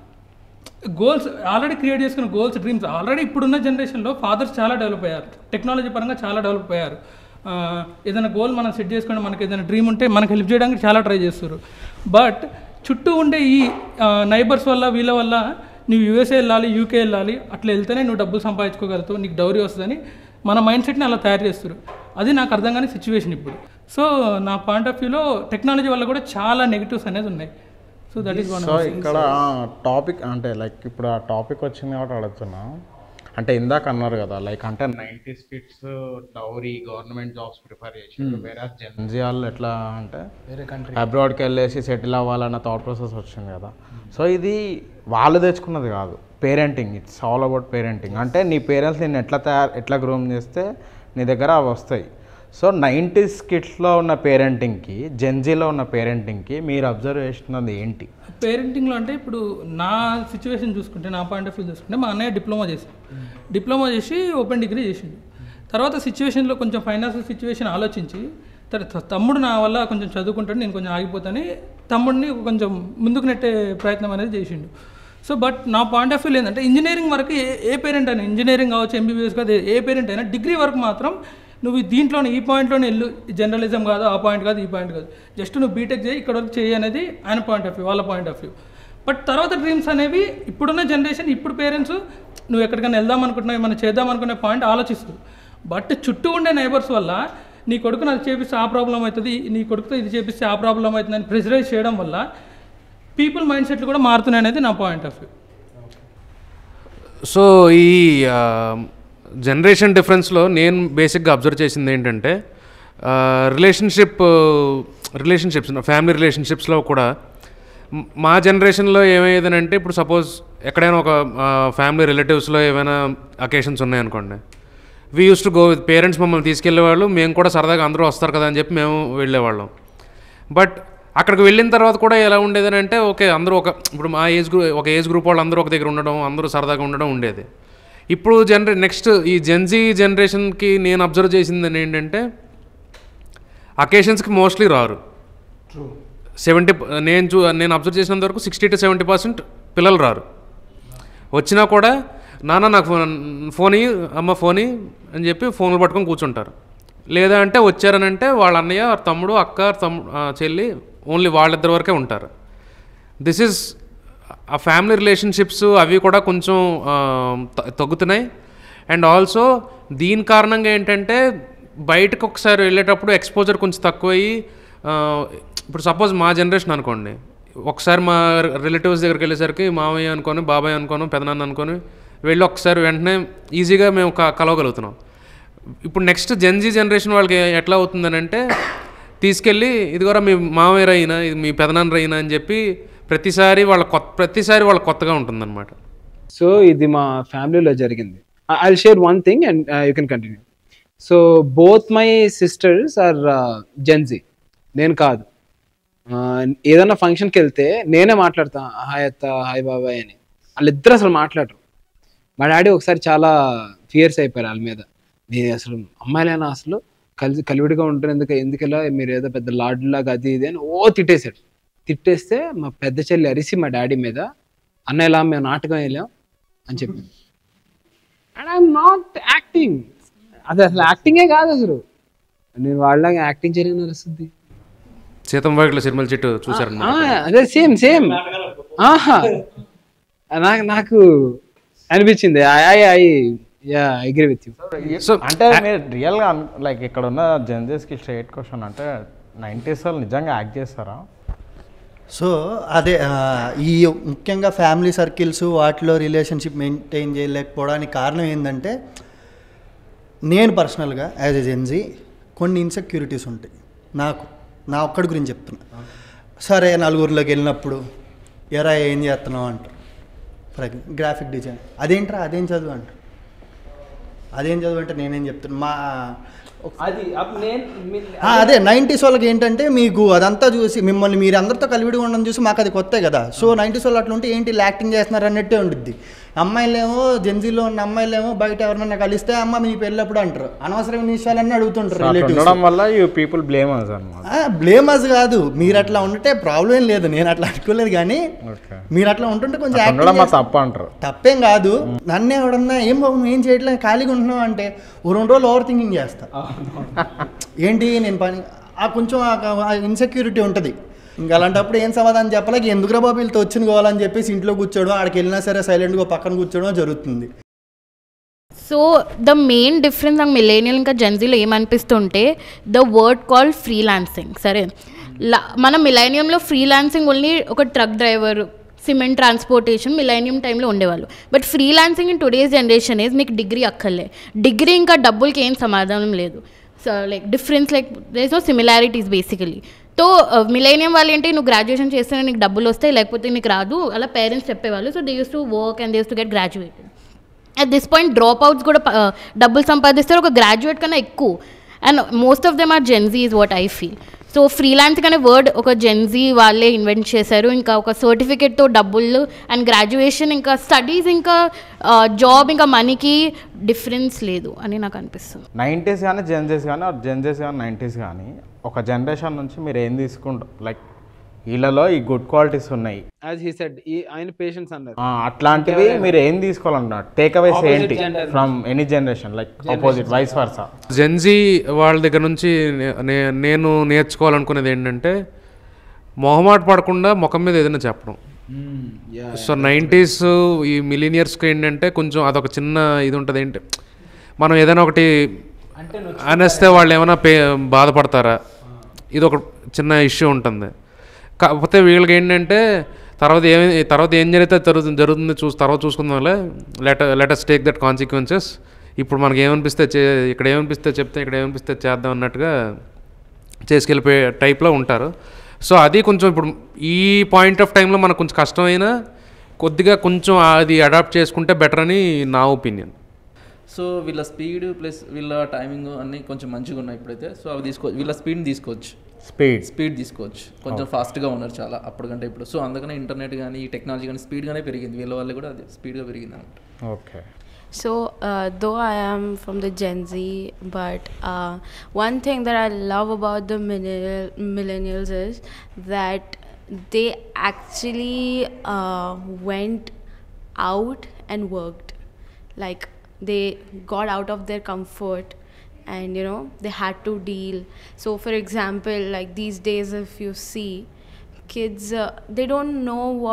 గోల్స్ ఆల్రెడీ క్రియేట్ చేసుకున్న గోల్స్ డ్రీమ్స్ ఆల్రెడీ ఇప్పుడున్న జనరేషన్లో ఫాదర్స్ చాలా డెవలప్ అయ్యారు టెక్నాలజీ పరంగా చాలా డెవలప్ అయ్యారు ఆ, ఏదైనా గోల్ మనం సెట్ చేసుకొని మనకి ఏదైనా డ్రీమ్ ఉంటే మనకి హెల్ప్ చేయడానికి చాలా ట్రై చేస్తారు బట్ చుట్టూ ఉండే ఈ నైబర్స్ వల్ల వీళ్ళ వల్ల నువ్వు యూఎస్ఏ వెళ్ళాలి యూకే వెళ్ళాలి అట్లా వెళ్తేనే నువ్వు డబ్బులు సంపాదించుకోగలుగుతావు నీకు డౌరీ వస్తుందని మన మైండ్ సెట్ని అలా తయారు చేస్తారు అది నాకు అర్థం కాని సిచ్యువేషన్ ఇప్పుడు సో నా పాయింట్ ఆఫ్ వ్యూలో టెక్నాలజీ వల్ల కూడా చాలా నెగిటివ్స్ అనేది ఉన్నాయి so that is one so ఇక్కడ టాపిక్ అంటే లైక్ ఇప్పుడు ఆ టాపిక్ వచ్చింది కాబట్టి అడుగుతున్నా అంటే ఇందాక అన్నారు కదా లైక్ అంటే nineties kids dowry government jobs prefer చేసి వేరే జెన్జియాలు ఎట్లా అంటే అబ్రాడ్కి వెళ్ళేసి సెటిల్ అవ్వాలన్న థాట్ ప్రాసెస్ వచ్చింది కదా సో ఇది వాళ్ళు తెచ్చుకున్నది కాదు parenting it's all about parenting అంటే నీ పేరెంట్స్ నేను ఎట్లా తయారు ఎట్లా గ్రూమ్ చేస్తే నీ దగ్గర అవి వస్తాయి సో నైంటీస్ కిడ్స్లో ఉన్న పేరెంటింగ్కి జెన్జీలో ఉన్న పేరెంటింగ్కి మీరు అబ్జర్వ్ చేస్తున్నది ఏంటి పేరెంటింగ్లో అంటే ఇప్పుడు నా సిచ్యువేషన్ చూసుకుంటే నా పాయింట్ ఆఫ్ వ్యూ చూసుకుంటే మా అన్నయ్య డిప్లొమా చేశాడు డిప్లొమా చేసి ఓపెన్ డిగ్రీ చేసిండు తర్వాత సిచ్యువేషన్లో కొంచెం ఫైనాన్షియల్ సిచ్యువేషన్ ఆలోచించి తర్వాత తమ్ముడు నా వల్ల కొంచెం చదువుకుంటాడు నేను కొంచెం ఆగిపోతాను తమ్ముడిని కొంచెం ముందుకు నెట్టే ప్రయత్నం అనేది చేసిండు సో బట్ నా పాయింట్ ఆఫ్ వ్యూ ఏంటంటే ఇంజనీరింగ్ వరకు ఏ ఏ పేరెంట్ అయినా ఇంజనీరింగ్ కావచ్చు ఎంబీబీఎస్ కాదు ఏ పేరెంట్ అయినా డిగ్రీ వరకు మాత్రం నువ్వు దీంట్లోనే ఈ పాయింట్లోనే వెళ్ళు జర్నలిజం కాదు ఆ పాయింట్ కాదు ఈ పాయింట్ కాదు జస్ట్ నువ్వు బీటెక్ చేయి ఇక్కడ వరకు చేయి అనేది ఆయన పాయింట్ ఆఫ్ వ్యూ వాళ్ళ పాయింట్ ఆఫ్ వ్యూ బట్ తర్వాత డ్రీమ్స్ అనేవి ఇప్పుడున్న జనరేషన్ ఇప్పుడు పేరెంట్స్ నువ్వు ఎక్కడికైనా వెళ్దాం అనుకుంటున్నావు ఏమైనా చేద్దాం అనుకునే పాయింట్ ఆలోచిస్తారు బట్ చుట్టూ ఉండే నైబర్స్ వల్ల నీ కొడుకుని అది చేపిస్తే ఆ ప్రాబ్లం అవుతుంది నీ కొడుకుతో ఇది చేపిస్తే ఆ ప్రాబ్లం అవుతుంది అని ప్రెషరైజ్ చేయడం వల్ల పీపుల్ మైండ్ సెట్లు కూడా మారుతున్నాయి అనేది నా పాయింట్ ఆఫ్ వ్యూ సో ఈ జనరేషన్ డిఫరెన్స్లో నేను బేసిక్గా అబ్జర్వ్ చేసింది ఏంటంటే రిలేషన్షిప్ రిలేషన్షిప్స్ ఫ్యామిలీ రిలేషన్షిప్స్లో కూడా మ్- మా జనరేషన్లో ఏమయ్యేదనంటే ఇప్పుడు సపోజ్ ఎక్కడైనా ఒక ఫ్యామిలీ రిలేటివ్స్లో ఏమైనా అకేషన్స్ ఉన్నాయనుకోండి we use to go with parents మమ్మల్ని తీసుకెళ్లేవాళ్ళు మేము కూడా సరదాగా అందరూ వస్తారు కదా అని చెప్పి మేము వెళ్ళేవాళ్ళం బట్ అక్కడికి వెళ్ళిన తర్వాత కూడా ఎలా ఉండేది అంటే ఓకే అందరూ ఒక ఇప్పుడు మా ఏజ్ గ్రూప్ ఒక ఏజ్ గ్రూప్ వాళ్ళు అందరూ ఒక దగ్గర ఉండడం అందరూ సరదాగా ఉండడం ఉండేది ఇప్పుడు జనరే నెక్స్ట్ ఈ జెన్జీ జనరేషన్కి నేను అబ్జర్వ్ చేసింది ఏంటంటే అకేషన్స్కి మోస్ట్లీ రారు సెవెంటీ నేను చూ నేను అబ్జర్వ్ చేసినంత వరకు సిక్స్టీ టు సెవెంటీ పర్సెంట్ పిల్లలు రారు వచ్చినా కూడా నాన్న నాకు ఫోన్ ఫోన్ ఇయ్యి, అమ్మ ఫోన్ ఇయ్యి" అని చెప్పి ఫోన్లు పట్టుకొని కూర్చుంటారు లేదా అంటే వచ్చారనంటే వాళ్ళ అన్నయ్య వాళ్ళ తమ్ముడు అక్క తమ్ముడు ఆ, చెల్లి ఓన్లీ వాళ్ళిద్దరి వరకే ఉంటారు this is a family relationships అవి కూడా కొంచెం ఆ, త- తగ్గుతున్నాయి అండ్ ఆల్సో దీని కారణంగా ఏంటంటే బయటకు ఒకసారి వెళ్ళేటప్పుడు ఎక్స్పోజర్ కొంచెం తక్కువయ్యి ఆ, ఇప్పుడు సపోజ్ మా జనరేషన్ అనుకోండి ఒకసారి మా రిలేటివ్స్ దగ్గరికి వెళ్ళేసరికి మామయ్య అనుకొని బాబాయ్ అనుకోను పెదనాన్న అనుకొని వెళ్ళి ఒకసారి వెంటనే ఈజీగా మేము క- కలవగలుగుతున్నాం ఇప్పుడు నెక్స్ట్ జెన్జీ జనరేషన్ వాళ్ళకి ఎట్లా అవుతుందని అంటే తీసుకెళ్ళి ఇదిగోరా మీ మామయ్య అయినా ఇది మీ పెదనాన్న అయినా అని చెప్పి ప్రతిసారి వాళ్ళ కొత్త ప్రతిసారి వాళ్ళ కొత్తగా ఉంటుందన్నమాట సో ఇది మా ఫ్యామిలీలో జరిగింది I share one thing and you can continue so both my sisters are Gen Z నేను కాదు Uh, ఏదైనా ఫంక్షన్కి వెళ్తే నేనే మాట్లాడతా హాయ్ అత్త హాయ్ బాబాయ్ అని వాళ్ళిద్దరు అసలు మాట్లాడరు మా డాడీ ఒకసారి చాలా ఫియర్స్ అయిపోయారు వాళ్ళ మీద మీరు అసలు అమ్మాయిలైనా అసలు కలిసి కలివిడిగా ఉంటారు ఎందుకు ఎందుకలా మీరు ఏదో పెద్ద లాడ్లాగా అది ఇది అని ఓ తిట్టేశాడు తిట్టేస్తే మా పెద్ద చెల్లి అరిసి మా డాడీ మీద అన్న ఇలా మేము నాటకం వెళ్ళాం అని చెప్పి అండ్ ఐఎమ్ నాట్ యాక్టింగ్ అది అసలు యాక్టింగే కాదు అసలు నేను వాళ్ళగా యాక్టింగ్ చేయలేని వస్తుంది సీతం వాకిల సిరిమల చెట్టు చూసారన్నమాట అదే సేమ్ సేమ్ ఆహా నాకు నాకు అనిపించింది I I I yeah agree with you so అంటే మీరు రియల్గా లైక్ ఇక్కడ ఉన్న జెన్జెస్కి స్ట్రేట్ క్వశ్చన్ అంటే నైంటీస్ వాళ్ళు నిజంగా యాక్ట్ చేస్తారా సో అదే ఆ, ఈ ముఖ్యంగా ఫ్యామిలీ సర్కిల్స్ వాటిలో రిలేషన్షిప్ మెయింటైన్ చేయలేకపోవడానికి కారణం ఏంటంటే నేను పర్సనల్గా యాజ్ ఎ జెన్జీ కొన్ని ఇన్సెక్యూరిటీస్ ఉంటాయి నాకు నా ఒక్కడి గురించి చెప్తున్నా సరే నలుగురిలోకి వెళ్ళినప్పుడు ఎరా ఏం చేస్తున్నావు అంటారు ఫర్ ఎగ్జాంపుల్ గ్రాఫిక్ డిజైన్ అదేంట్రా అదేం చదువు అంటారు అదేం చదువు అంటే నేనేం చెప్తున్నా మా అది ఆ, అదే నైంటీస్ వాళ్ళకి ఏంటంటే మీకు అదంతా చూసి మిమ్మల్ని మీరు అందరితో కలివిడి ఉండడం చూసి మాకు అది కొత్త కదా సో నైంటీస్ వాళ్ళు అట్లా ఉంటే ఏంటి యాక్టింగ్ చేస్తున్నారు అన్నట్టే ఉంటుంది అమ్మాయిలేమో జెన్జీలో ఉన్న అమ్మాయిలేమో బయట ఎవరినైనా కలిస్తే అమ్మ మీ పెళ్ళప్పుడు అంటారు అనవసరమైన విషయాలన్నీ అడుగుతుంటారు అట్లా రిలేటివ్స్ ఉండడం వల్ల యూ పీపుల్ బ్లేమ్ అస్ అనమాట బ్లేమ్ అస్ కాదు మీరు అట్లా ఉంటే ప్రాబ్లం ఏం లేదు నేను అట్లా అనుకోలేదు కానీ ఓకే మీరు అట్లా ఉంటుంటే కొంచెం ఉండడం యాక్టింగ్ మా చేస్తే- తప్పు అంటారు తప్పేం కాదు నన్ను ఎవడన్నా ఏం బాబు నువ్వు ఏం చేయట్లేదు ఖాళీగా ఉంటున్నావు అంటే ఓ రెండు రోజులు ఓవర్ థింకింగ్ చేస్తా ఏంటి నేను పని ఆ కొంచెం ఇన్సెక్యూరిటీ ఉంటుంది ఇంకా అలాంటప్పుడు ఏం సమాధానం చెప్పలేక ఎందుకురా బాబు వీళ్ళతో వచ్చింది కావాలని చెప్పేసి ఇంట్లో కూర్చోవడం ఆడికి వెళ్ళినా సరే సైలెంట్గా పక్కన కూర్చోవడం జరుగుతుంది సో ద మెయిన్ డిఫరెన్స్ నాకు మిలేనియల్ ఇంకా జెన్జీలో ఏమనిపిస్తుంటే ద వర్డ్ కాల్ ఫ్రీలాన్సింగ్ సరే లా మన మిలేనియంలో ఫ్రీలాన్సింగ్ ఓన్లీ ఒక truck driver cement transportation millennium టైంలో ఉండేవాళ్ళు but freelancing in today's generation age మీకు డిగ్రీ అక్కర్లే డిగ్రీ ఇంకా డబ్బులకి ఏం సమాధానం లేదు so like difference like these no similarities basically so millennium వాళ్ళు ఏంటి నువ్వు గ్రాడ్యుయేషన్ చేస్తేనే నీకు డబ్బులు వస్తాయి లేకపోతే నీకు రాదు అలా పేరెంట్స్ చెప్పేవాళ్ళు so they use to work and they use to get graduated at this point dropouts కూడా ప- డబ్బులు సంపాదిస్తారు ఒక గ్రాడ్యుయేట్ కన్నా ఎక్కువ and most of them are Gen Z is what I feel so freelancing అనే వర్డ్ ఒక జెన్జీ వాళ్ళే ఇన్వెంట్ చేశారు ఇంకా ఒక సర్టిఫికేట్తో డబ్బులు అండ్ గ్రాడ్యుయేషన్ ఇంకా స్టడీస్ ఇంకా జాబ్ ఇంకా మనీకి డిఫరెన్స్ లేదు అని నాకు అనిపిస్తుంది నైంటీస్ కానీ జెన్జెస్ కానీ జెన్జెస్ కానీ నైంటీస్ కానీ ఒక జనరేషన్ నుంచి మీరు ఏం తీసుకుంటారు లైక్ వీళ్ళలో ఈ గుడ్ క్వాలిటీస్ ఉన్నాయి యాజ్ హీ సెడ్ ఈ ఆయన పేషెన్స్ అన్నారు ఆ, అట్లాంటివి మీరు ఏం తీసుకోవాలన్నారు టేక్ అవేస్ Opposite ఏంటి gender. From any generation like opposite vice versa Gen Z వాళ్ళ దగ్గర నుంచి నే- నే- నేను నేర్చుకోవాలనుకునేది ఏంటంటే మొహమాట పడకుండా ముఖం మీద ఏదైనా చెప్పడం సో నైంటీస్ ఈ మిలీనియర్స్కి ఏంటంటే కొంచెం అదొక చిన్న ఇది ఉంటుంది ఏంటి మనం ఏదైనా ఒకటి అనేస్తే వాళ్ళు ఏమైనా పే బాధపడతారా ఇది ఒక చిన్న ఇష్యూ ఉంటుంది కాకపోతే వీళ్ళకి ఏంటంటే తర్వాత ఏమి తర్వాత ఏం జరిగితే జరుగుతుంది జరుగుతుంది చూసి తర్వాత చూసుకుందాంలే let let us take that consequences ఇప్పుడు మనకి ఏమనిపిస్తే చే ఇక్కడ ఏమనిపిస్తే చెప్తే ఇక్కడ ఏమనిపిస్తే చేద్దాం అన్నట్టుగా చేసుకెళ్ళిపోయే టైప్లో ఉంటారు సో అది కొంచెం ఇప్పుడు ఈ పాయింట్ ఆఫ్ టైంలో మనకు కొంచెం కష్టమైనా కొద్దిగా కొంచెం అది అడాప్ట్ చేసుకుంటే బెటర్ అని నా ఒపీనియన్ సో వీళ్ళ స్పీడ్ ప్లస్ వీళ్ళ టైమింగ్ అన్నీ కొంచెం మంచిగా ఉన్నాయి ఇప్పుడైతే సో అవి తీసుకోవచ్చు వీళ్ళ స్పీడ్ని తీసుకోవచ్చు స్పీడ్ స్పీడ్ తీసుకోవచ్చు కొంచెం ఫాస్ట్గా ఉన్నారు చాలా అప్పటికంటే ఇప్పుడు సో అందుకనే ఇంటర్నెట్ కానీ ఈ టెక్నాలజీ కానీ స్పీడ్గానే పెరిగింది వీళ్ళ వల్ల కూడా అది స్పీడ్గా పెరిగింది అనమాట okay So, uh, though I am from the Gen Z, but uh, one thing that I love about the millennial, millennials is that they actually uh, went out and worked. Like, they got out of their comfort and you know they had to deal so for example like these days if you see kids uh, they don't know what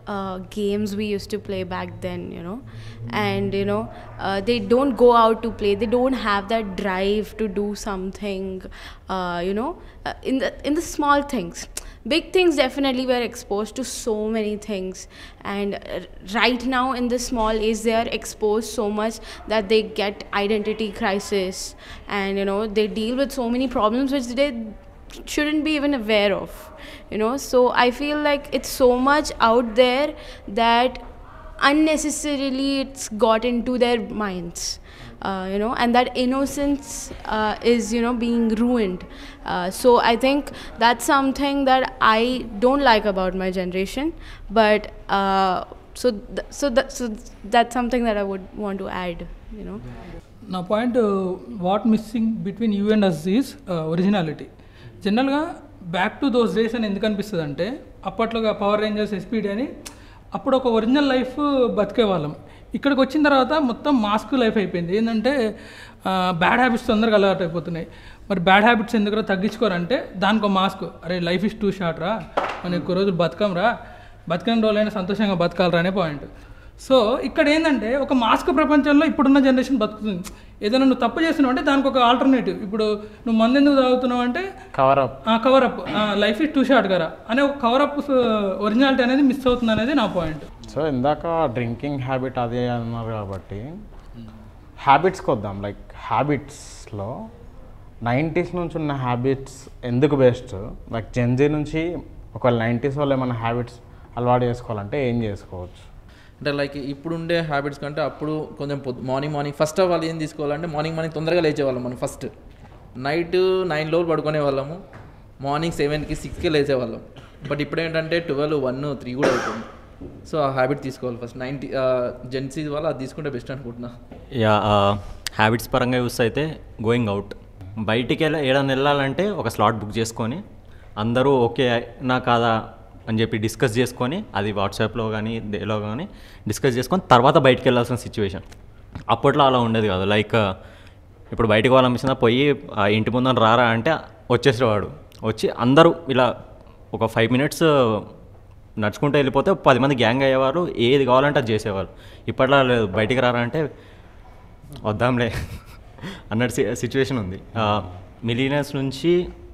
uh, games we used to play back then, you know, and you know, uh, they don't go out to play. They don't have that drive to do something, uh, you know, uh, in the in the small things. Big things definitely were exposed to so many things, and uh, right now in the small age they are exposed so much that they get identity crisis, and you know they deal with so many problems which they shouldn't be even aware of you know so i feel like it's so much out there that unnecessarily it's got into their minds uh, you know and that innocence uh, is you know being ruined uh, so i think that's something that i don't like about my generation but uh, so th- so that so that's something that i would want to add you know నా point what missing between you and us is originality జనరల్గా back to those days అని ఎందుకు అనిపిస్తుంది అంటే అప్పట్లోగా power Rangers SPD అని అప్పుడు ఒక original life బతికే వాళ్ళం ఇక్కడికి వచ్చిన తర్వాత మొత్తం మాస్క్ లైఫ్ అయిపోయింది ఏంటంటే బ్యాడ్ హ్యాబిట్స్ తొందరగా అలవాటు అయిపోతున్నాయి మరి బ్యాడ్ హ్యాబిట్స్ ఎందుకు తగ్గించుకోరంటే దానికి ఒక మాస్క్ అరే లైఫ్ ఇస్ టూ షార్ట్ రా మనం ఎక్కువ రోజులు బతకం రా బతికిన రోజులైనా సంతోషంగా బతకాలరా అనే పాయింట్ సో ఇక్కడ ఏంటంటే ఒక మాస్క్ ప్రపంచంలో ఇప్పుడున్న జనరేషన్ బతుకుతుంది ఏదైనా నువ్వు తప్పు చేస్తున్నావు అంటే దానికి ఒక ఆల్టర్నేటివ్ ఇప్పుడు నువ్వు మందు ఎందుకు తాగుతున్నావు అంటే cover up cover up life is too short కదా అనే ఒక కవర్ అప్ ఒరిజినాలిటీ అనేది మిస్ అవుతుంది అనేది నా పాయింట్ సో ఇందాక డ్రింకింగ్ హ్యాబిట్ అదే అన్నారు కాబట్టి హ్యాబిట్స్కి వద్దాం లైక్ హ్యాబిట్స్లో నైంటీస్ నుంచి ఉన్న హ్యాబిట్స్ ఎందుకు బెస్ట్ లైక్ జెన్జీ నుంచి ఒకవేళ నైంటీస్ వాళ్ళు ఏమైనా హ్యాబిట్స్ అలవాటు చేసుకోవాలంటే ఏం చేసుకోవచ్చు అంటే లైక్ ఇప్పుడు ఉండే హ్యాబిట్స్ కంటే అప్పుడు కొంచెం morning morning first of all ఏం తీసుకోవాలంటే మార్నింగ్ మార్నింగ్ తొందరగా లేచేవాళ్ళం మనం ఫస్ట్ నైట్ నైన్ లోపు పడుకునే వాళ్ళము మార్నింగ్ సెవెన్కి సిక్స్కి లేచేవాళ్ళం బట్ ఇప్పుడు ఏంటంటే ట్వెల్వ్ వన్ త్రీ కూడా అవుతుంది సో ఆ హ్యాబిట్ తీసుకోవాలి ఫస్ట్ నైన్టీ జెన్సీ వల్ల అది తీసుకుంటే బెస్ట్ అనుకుంటున్నా యా హ్యాబిట్స్ పరంగా చూస్తే అయితే గోయింగ్ అవుట్ బయటికి వెళ్ళ ఏడైనా వెళ్ళాలంటే ఒక స్లాట్ బుక్ చేసుకొని అందరూ ఓకే నా కాదా అని చెప్పి డిస్కస్ చేసుకొని అది వాట్సాప్లో కానీ దేలో కానీ డిస్కస్ చేసుకొని తర్వాత బయటికి వెళ్ళాల్సిన సిచ్యువేషన్ అప్పట్లో అలా ఉండేది కాదు లైక్ ఇప్పుడు బయటికి వాళ్ళనిపించిందా పోయి ఆ ఇంటి ముందర రారా అంటే వచ్చేసేవాడు వచ్చి అందరూ ఇలా ఒక ఫైవ్ మినిట్స్ నడుచుకుంటూ వెళ్ళిపోతే పది మంది గ్యాంగ్ అయ్యేవారు ఏది కావాలంటే అది చేసేవాళ్ళు ఇప్పట్లో లేదు బయటికి రారా అంటే వద్దాంలే అన్నట్టు సిచ్యువేషన్ ఉంది మిలీనియర్స్ నుంచి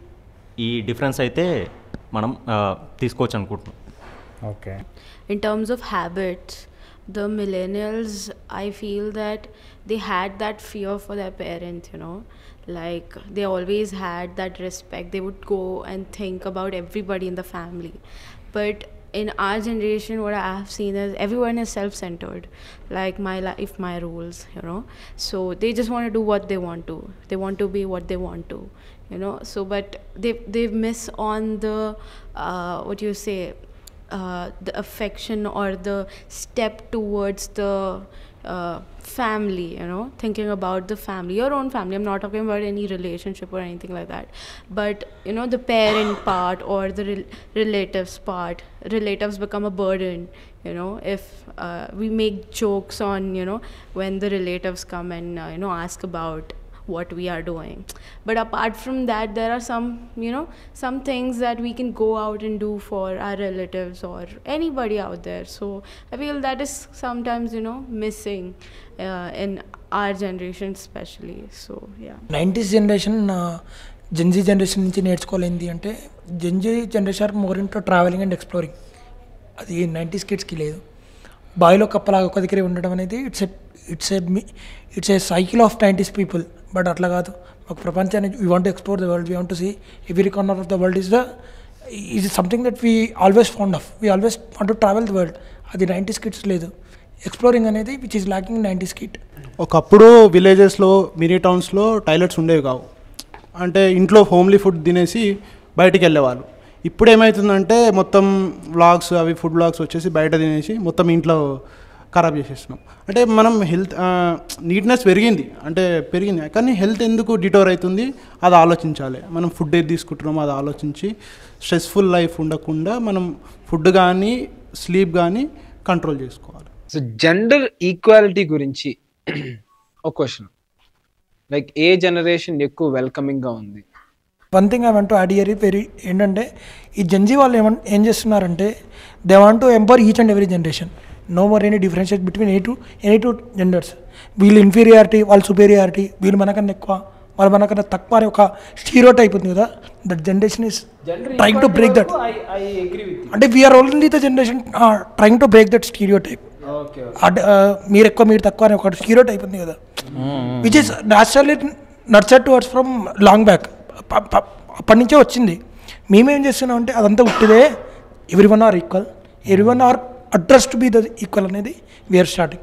ఈ డిఫరెన్స్ అయితే మనం ఆ, తీసుకోవచ్చు అనుకుంటున్నాం okay in terms of habits the millennials i feel that they had that fear for their parents you know like they always had that respect they would go and think about everybody in the family but in our generation what i have seen is everyone is self-centered like my life my rules you know so they just want to do what they want to they want to be what they want to you know so but they they miss on the uh, what do you say uh, the affection or the step towards the uh, family you know thinking about the family your own family i'm not talking about any relationship or anything like that but you know the parent part or the rel- relatives part relatives become a burden you know if uh, we make jokes on you know when the relatives come and uh, you know ask about what we are doing but apart from that there are some you know some things that we can go out and do for our relatives or anybody out there so i feel that is sometimes you know missing uh, in our generation especially so yeah nineties generation Gen Z generation నుంచి నేర్చుకోలేంది అంటే Gen Z generation more into travelling and exploring అది nineties కిడ్స్కి లేదు బావిలో కప్పలాగా ఒక దగ్గరే ఉండడం అనేది it's a it's a it's a cycle of nineties people but అట్లా కాదు ఒక ప్రపంచాన్ని we want explore the world we want to see every corner of the world is the is something that we always found of we always want to travel the world అది nineties kids లేదు exploring అనేది which is lacking nineties kid ఒకప్పుడు విలేజెస్లో mini టౌన్స్లో toilets ఉండేవి కావు అంటే ఇంట్లో homely food తినేసి బయటికి వెళ్ళేవాళ్ళు ఇప్పుడు ఏమవుతుందంటే మొత్తం వ్లాగ్స్ అవి ఫుడ్ వ్లాగ్స్ వచ్చేసి బయట తినేసి మొత్తం ఇంట్లో ఖరాబ్ చేసేస్తున్నాం అంటే మనం హెల్త్ నీట్నెస్ పెరిగింది అంటే పెరిగింది కానీ హెల్త్ ఎందుకు డిటోర్ అవుతుంది అది ఆలోచించాలి మనం ఫుడ్ ఏది తీసుకుంటున్నామో అది ఆలోచించి స్ట్రెస్ఫుల్ లైఫ్ ఉండకుండా మనం ఫుడ్ కానీ స్లీప్ కానీ కంట్రోల్ చేసుకోవాలి సో జెండర్ ఈక్వాలిటీ గురించి ఒక క్వశ్చన్ లైక్ ఏ జనరేషన్ ఎక్కువ వెల్కమింగ్ గా ఉంది one thing I want to add here very ఏంటంటే ఈ జెన్జీ వాళ్ళు ఏమన్ ఏం చేస్తున్నారంటే they want to empower each and every generation no more any differentiate between any two any two genders వీళ్ళు ఇన్ఫీరియారిటీ వాళ్ళ సుపీరియారిటీ వీళ్ళు మనకన్నా ఎక్కువ వాళ్ళు మనకన్నా తక్కువ అని ఒక స్టీరో టైప్ ఉంది కదా that generation is trying to break that అంటే we are only the generation trying to break that stereotype మీరు ఎక్కువ మీరు తక్కువ అని ఒక స్టీరియో టైప్ ఉంది కదా which is naturally nurture towards from long back అప్పటి నుంచే వచ్చింది మేమేం చేస్తున్నాం అంటే అదంతా ఉట్టిదే everyone are equal everyone are address to be the equal అనేది వీఆర్ స్టార్టింగ్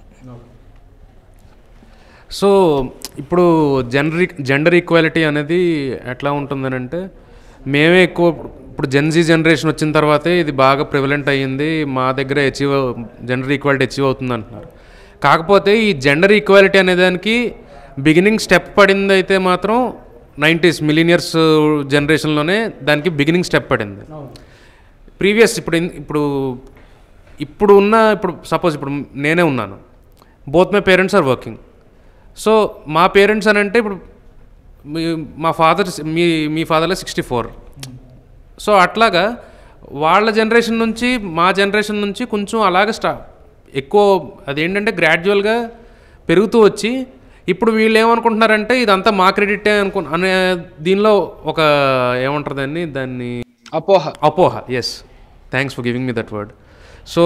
సో ఇప్పుడు జెండర్ జెండర్ ఈక్వాలిటీ అనేది ఎట్లా ఉంటుందని అంటే మేమే ఎక్కువ ఇప్పుడు జెన్జీ జనరేషన్ వచ్చిన తర్వాతే ఇది బాగా ప్రివలెంట్ అయ్యింది మా దగ్గర అచీవ్ జెండర్ ఈక్వాలిటీ అచీవ్ అవుతుంది అంటున్నారు కాకపోతే ఈ జెండర్ ఈక్వాలిటీ అనే దానికి బిగినింగ్ స్టెప్ పడింది అయితే మాత్రం నైంటీస్ మిలీనియర్స్ జనరేషన్లోనే దానికి బిగినింగ్ స్టెప్ పడింది ప్రీవియస్ ఇప్పుడు ఇన్- ఇప్పుడు ఇప్పుడు ఉన్న ఇప్పుడు సపోజ్ ఇప్పుడు నేనే ఉన్నాను both my parents are working so మా పేరెంట్స్ అని అంటే ఇప్పుడు మీ మా ఫాదర్ మీ మీ ఫాదర్లో సిక్స్టీ ఫోర్ సో అట్లాగా వాళ్ళ జనరేషన్ నుంచి మా జనరేషన్ నుంచి కొంచెం అలాగే స్టా ఎక్కువ అదేంటంటే గ్రాడ్యువల్గా పెరుగుతూ వచ్చి ఇప్పుడు వీళ్ళు ఏమనుకుంటున్నారంటే ఇదంతా మా క్రెడిటే అనుకు అనే దీనిలో ఒక ఏమంటారు దాన్ని దాన్ని అపోహ అపోహ yes thanks for giving me that word so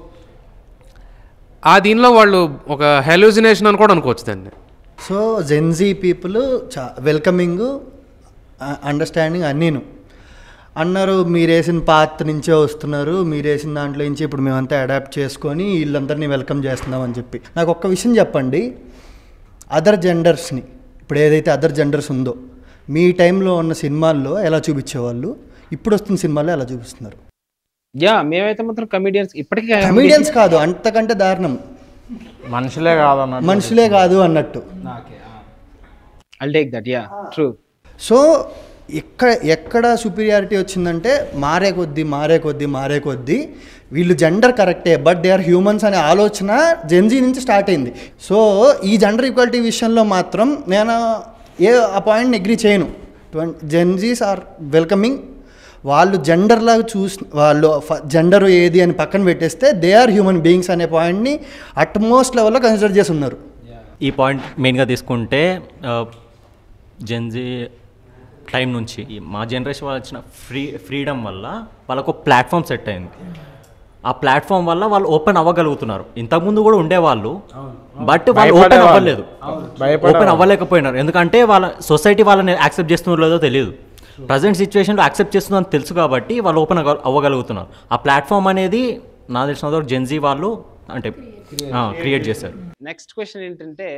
ఆ దీనిలో వాళ్ళు ఒక హెలూజినేషన్ అని కూడా అనుకోవచ్చు దాన్ని సో జెన్జీ పీపుల్ చా వెల్కమింగ్ అండర్స్టాండింగ్ అన్నీను అన్నారు మీరు వేసిన పాత్ నుంచే వస్తున్నారు మీరు వేసిన దాంట్లో నుంచి ఇప్పుడు మేమంతా అడాప్ట్ చేసుకొని వీళ్ళందరినీ వెల్కమ్ చేస్తున్నాం అని చెప్పి నాకు ఒక్క విషయం చెప్పండి అదర్ జెండర్స్ని ఇప్పుడు ఏదైతే అదర్ జెండర్స్ ఉందో మీ టైంలో ఉన్న సినిమాల్లో ఎలా చూపించేవాళ్ళు ఇప్పుడు వస్తున్న సినిమాల్లో ఎలా చూపిస్తున్నారు యా మేమైతే మాత్రం కమిడియన్స్ ఇప్పటికీ కమీడియన్స్ కాదు అంతకంటే దారుణం మనుషులే కాదన్నట్టు మనుషులే కాదు అన్నట్టు I'll take that yeah true so ఎక్కడ ఎక్కడ సుపీరియారిటీ వచ్చిందంటే మారే కొద్దీ మారే కొద్దీ మారే కొద్దీ వీళ్ళు జెండర్ కరెక్టే బట్ దే ఆర్ హ్యూమన్స్ అనే ఆలోచన జెన్జీ నుంచి స్టార్ట్ అయింది సో ఈ జెండర్ ఈక్వాలిటీ విషయంలో మాత్రం నేను ఏ ఆ పాయింట్ని అగ్రీ చేయను జెన్జీస్ ఆర్ వెల్కమింగ్ వాళ్ళు జెండర్ లాగా చూసి వాళ్ళు జెండర్ ఏది అని పక్కన పెట్టేస్తే దే ఆర్ హ్యూమన్ బీయింగ్స్ అనే పాయింట్ని అట్మోస్ట్ లెవెల్లో కన్సిడర్ చేసి ఉన్నారు ఈ పాయింట్ మెయిన్గా తీసుకుంటే జెన్జీ టైం నుంచి ఈ మా జనరేషన్ వాళ్ళు వచ్చిన ఫ్రీ ఫ్రీడమ్ వల్ల వాళ్ళకు ప్లాట్ఫామ్ సెట్ అయింది ఆ ప్లాట్ఫామ్ వల్ల వాళ్ళు ఓపెన్ అవ్వగలుగుతున్నారు ఇంతకుముందు కూడా ఉండేవాళ్ళు బట్ వాళ్ళు ఓపెన్ భయపడేవాళ్ళు. అవ్వలేదు భయపడేవాళ్ళు. ఓపెన్ అవ్వలేకపోయినారు ఎందుకంటే వాళ్ళ సొసైటీ వాళ్ళని యాక్సెప్ట్ చేస్తున్నారో లేదో తెలియదు ప్రజెంట్ సిచ్యువేషన్లో యాక్సెప్ట్ చేస్తుందని తెలుసు కాబట్టి వాళ్ళు ఓపెన్ అవ్వగలుగుతున్నారు ఆ ప్లాట్ఫామ్ అనేది నా తెలిసినంత వరకు జెన్జీ వాళ్ళు అంటే క్రియేట్ చేశారు నెక్స్ట్ క్వశ్చన్ ఏంటంటే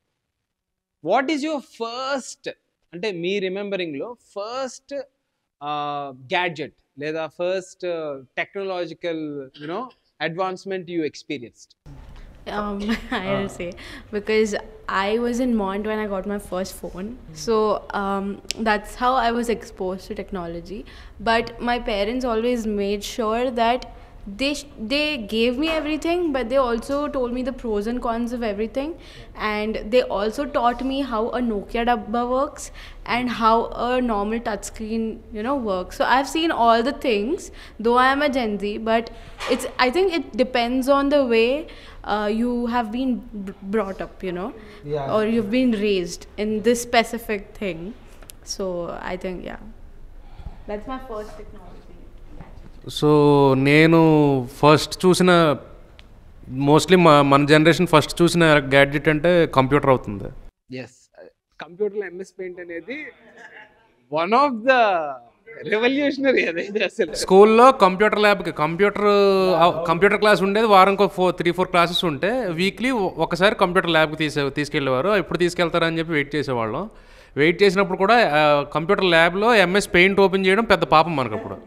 వాట్ ఈజ్ యువర్ ఫస్ట్ అంటే మీ రిమెంబరింగ్లో ఫస్ట్ గ్యాడ్జెట్ లేదా first technological you know advancement you experienced Um, I'll say because I was in Mont when I got my first phone, so um, that's how I was exposed to technology. But my parents always made sure that they sh- they gave me everything, but they also told me the pros and cons of everything, and they also taught me how a Nokia dabba works and how a normal touchscreen you know works. So I've seen all the things, though I am a Gen Z, but it's I think it depends on the way uh, you have been b- brought up, you know, Yeah. or you've been raised in this specific thing. So I think yeah, that's my first technology. So నేను first చూసిన mostly మా మన generation first చూసిన gadget అంటే computer అవుతుంది yes కంప్యూటర్లో MS paint అనేది one of the revolutionary అదైతే అసలు స్కూల్లో కంప్యూటర్ ల్యాబ్కి కంప్యూటర్ కంప్యూటర్ క్లాస్ ఉండేది వారంకి ఫోర్ త్రీ ఫోర్ క్లాసెస్ ఉంటే వీక్లీ ఒకసారి కంప్యూటర్ ల్యాబ్కి తీసే తీసుకెళ్ళేవారు ఎప్పుడు తీసుకెళ్తారని చెప్పి వెయిట్ చేసేవాళ్ళం వెయిట్ చేసినప్పుడు కూడా కంప్యూటర్ ల్యాబ్లో ఎంఎస్ పెయింట్ ఓపెన్ చేయడం పెద్ద పాపం మనకప్పుడు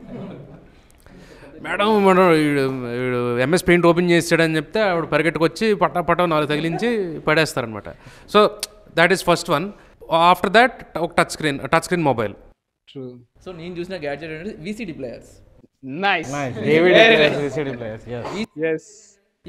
మేడం మేడం వీడు వీడు ఎంఎస్ పెయింట్ ఓపెన్ చేసాడని చెప్తే ఆవిడ పరిగెట్టుకొచ్చి పట్టా పట్టా నాలుగు తగిలించి పడేస్తారనమాట so that is first one after that ఒక touch screen touch screen mobile true so నేను చూసిన గ్యాడ్జెట్ అంటే VCD players nice David VCD players, yes. Yes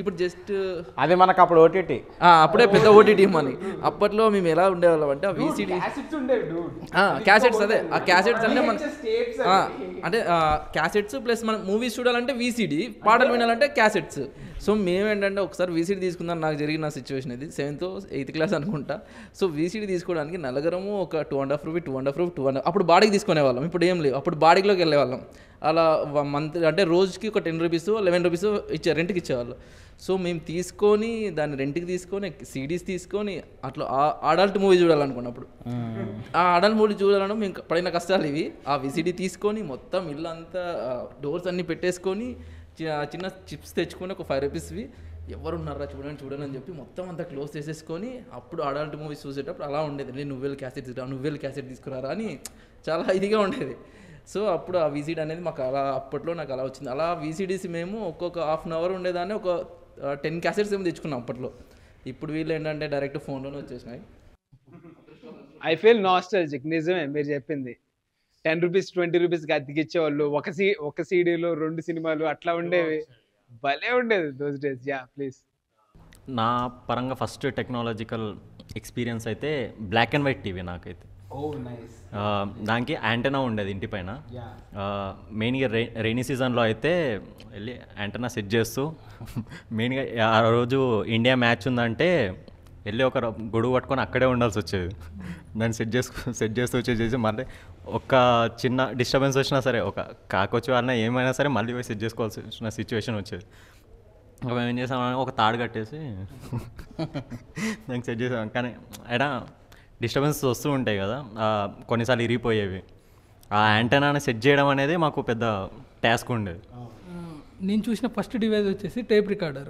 ఇప్పుడు జస్ట్ అది మనకు అప్పుడు ఓటీటీ అప్పుడే పెద్ద ఓటీటీ అని అప్పట్లో మేము ఎలా ఉండేవాళ్ళం అంటే ఆ వీసీడీ క్యాసెట్స్ అదే ఆ క్యాసెట్స్ అంటే మన ఆ, అంటే క్యాసెట్స్ ప్లస్ మనం మూవీస్ చూడాలంటే వీసీడీ పాటలు వినాలంటే క్యాసెట్స్ సో మేమేంటంటే ఒకసారి వీసీడీ తీసుకుందాం నాకు జరిగిన సిచ్యువేషన్ ఇది సెవెంత్ ఎయిత్ క్లాస్ అనుకుంటా సో వీసీడీ తీసుకోవడానికి నలుగురము ఒక two and half rupee two and half rupee two and అప్పుడు బాడీకి తీసుకునే వాళ్ళం ఇప్పుడు ఏం లేవు అప్పుడు బాడీలోకి వెళ్ళేవాళ్ళం అలా మంత్ అంటే రోజుకి ఒక టెన్ రూపీస్ లెవెన్ రూపీస్ ఇచ్చే రెంట్కి ఇచ్చేవాళ్ళు సో మేము తీసుకొని దాన్ని రెంట్కి తీసుకొని సీడీస్ తీసుకొని అట్లా అడల్ట్ మూవీ చూడాలనుకున్నప్పుడు ఆ అడల్ట్ మూవీ చూడాలని మేము పడిన కష్టాలు ఇవి ఆ విసిడి తీసుకొని మొత్తం ఇల్లు అంతా డోర్స్ అన్ని పెట్టేసుకొని చి- చిన్న చిప్స్ తెచ్చుకొని ఒక ఫైవ్ రూపీస్వి ఎవరు ఉన్నారా చూడండి చూడండి అని చెప్పి మొత్తం అంతా క్లోజ్ చేసేసుకొని అప్పుడు అడల్ట్ మూవీస్ చూసేటప్పుడు అలా ఉండేది నేను నువ్వెళ్ళి క్యాసెట్ తీసుకురా నువ్వెళ్ళి క్యాసెట్ తీసుకురారా అని చాలా ఇదిగా ఉండేది సో అప్పుడు ఆ వీసీడీ అనేది మాకు అలా అప్పట్లో నాకు అలా వచ్చింది అలా వీసీడీస్ మేము ఒక్కొక్క హాఫ్ అన్ అవర్ ఉండేదాన్ని ఒక టెన్ క్యాసెట్స్ ఏమో తెచ్చుకున్నాం అప్పట్లో ఇప్పుడు వీళ్ళు ఏంటంటే డైరెక్ట్ ఫోన్లోనే వచ్చేసినాయి ఐ ఫీల్ నాస్టాలజిక్ నిజమే మీరు చెప్పింది టెన్ రూపీస్ ట్వంటీ రూపీస్ అద్దెకిచ్చేవాళ్ళు ఒక సీ ఒక సీడీలో రెండు సినిమాలు అట్లా ఉండేవి భలే ఉండేది దోస్ డేస్ యా ప్లీజ్ నా పరంగా ఫస్ట్ టెక్నాలజికల్ ఎక్స్పీరియన్స్ అయితే బ్లాక్ అండ్ వైట్ టీవీ నాకైతే ఓ నైస్ ఆ, దానికి యాంటెనా ఉండేది ఇంటి పైన Yeah. మెయిన్గా రే రైనీ సీజన్లో అయితే వెళ్ళి యాంటెనా సెట్ చేస్తూ మెయిన్గా ఆ రోజు ఇండియా మ్యాచ్ ఉందంటే వెళ్ళి ఒక ర- గొడుగు పట్టుకొని అక్కడే ఉండాల్సి వచ్చేది దాన్ని సెట్ చేసుకు సెట్ చేస్తూ వచ్చేసి మళ్ళీ ఒక చిన్న డిస్టర్బెన్స్ వచ్చినా సరే ఒక కాకొచ్చు అన్న ఏమైనా సరే మళ్ళీ పోయి సెట్ చేసుకోవాల్సి వచ్చిన సిచ్యువేషన్ వచ్చేది ఇంకా మేము ఏం చేసామంటే ఒక తాడు కట్టేసి దానికి సెట్ చేసాం కానీ అయినా డిస్టర్బెన్స్ వస్తూ ఉంటాయి కదా ఆ, కొన్నిసార్లు ఇరిగిపోయేవి ఆ యాంటెనాని సెట్ చేయడం అనేది మాకు పెద్ద టాస్క్ ఉండేది నేను చూసిన ఫస్ట్ డివైస్ వచ్చేసి టేప్ రికార్డర్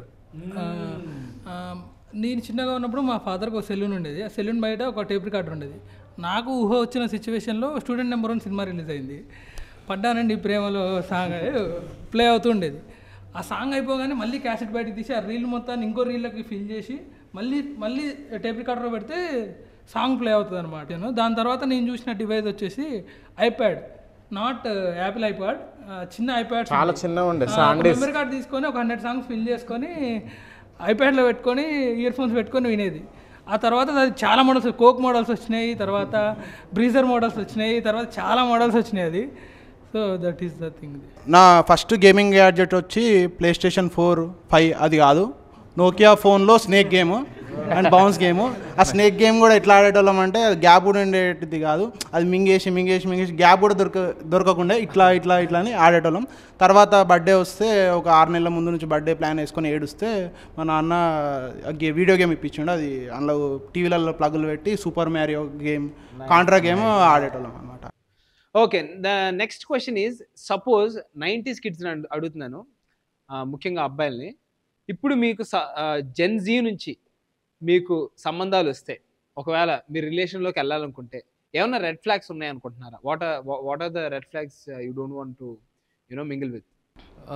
నేను చిన్నగా ఉన్నప్పుడు మా ఫాదర్కి ఒక సెలూన్ ఉండేది ఆ సెలూన్ బయట ఒక టేప్ రికార్డర్ ఉండేది నాకు ఊహ వచ్చిన సిచ్యువేషన్లో student number one cinema release అయింది పడ్డానండి ప్రేమలో సాంగ్ ప్లే అవుతూ ఉండేది ఆ సాంగ్ అయిపోగానే మళ్ళీ క్యాసెట్ బయటకు తీసి ఆ రీల్ మొత్తాన్ని ఇంకో రీల్లోకి ఫిల్ చేసి మళ్ళీ మళ్ళీ టేప్ రికార్డర్లో పెడితే సాంగ్ ప్లే అవుతుంది అనమాట దాని తర్వాత నేను చూసిన డివైస్ వచ్చేసి ఐప్యాడ్ నాట్ యాపిల్ ఐప్యాడ్ చిన్న ఐప్యాడ్ చాలా చిన్నగా ఉండే, Sandisk. మెమరీ కార్డ్ తీసుకొని ఒక హండ్రెడ్ సాంగ్స్ ఫిల్ చేసుకొని ఐప్యాడ్లో పెట్టుకొని ఇయర్ ఫోన్స్ పెట్టుకొని వినేది ఆ తర్వాత అది చాలా మోడల్స్ కోక్ మోడల్స్ వచ్చినాయి తర్వాత బ్రీజర్ మోడల్స్ వచ్చినాయి తర్వాత చాలా మోడల్స్ వచ్చినాయి అది so that is the thing నా ఫస్ట్ గేమింగ్ గ్యాడ్జెట్ వచ్చి ప్లే స్టేషన్ ఫోర్ ఫైవ్ అది కాదు నోకియా ఫోన్లో snake game and bounce game ఆ స్నేక్ గేమ్ కూడా ఎట్లా ఆడేటోళ్ళం అంటే గ్యాప్ కూడా ఉండేటిది కాదు అది మింగేసి మింగేసి మింగేసి గ్యాప్ కూడా దొరక దొరకకుండా ఇట్లా ఇట్లా ఇట్లా అని ఆడేటోళ్ళం తర్వాత బర్త్డే వస్తే ఒక ఆరు నెలల ముందు నుంచి బర్త్డే ప్లాన్ వేసుకొని ఏడుస్తే మా నాన్న ఆ గే- వీడియో గేమ్ ఇప్పించిండు అది అందులో టీవీలలో ప్లగ్లు పెట్టి super Mario game Contra game ఆడేటోళ్ళం అనమాట okay the next question is suppose nineties kids అడుగుతున్నాను ఆ, ముఖ్యంగా అబ్బాయిల్ని ఇప్పుడు మీకు జెన్ జీ నుంచి మీకు సంబంధాలు వస్తే ఒకవేళ మీ రిలేషన్లోకి వెళ్ళాలనుకుంటే ఏమన్నా రెడ్ ఫ్లాగ్స్ ఉన్నాయి అనుకుంటున్నారా what what are the red flags you don't want to you know mingle with ఆ,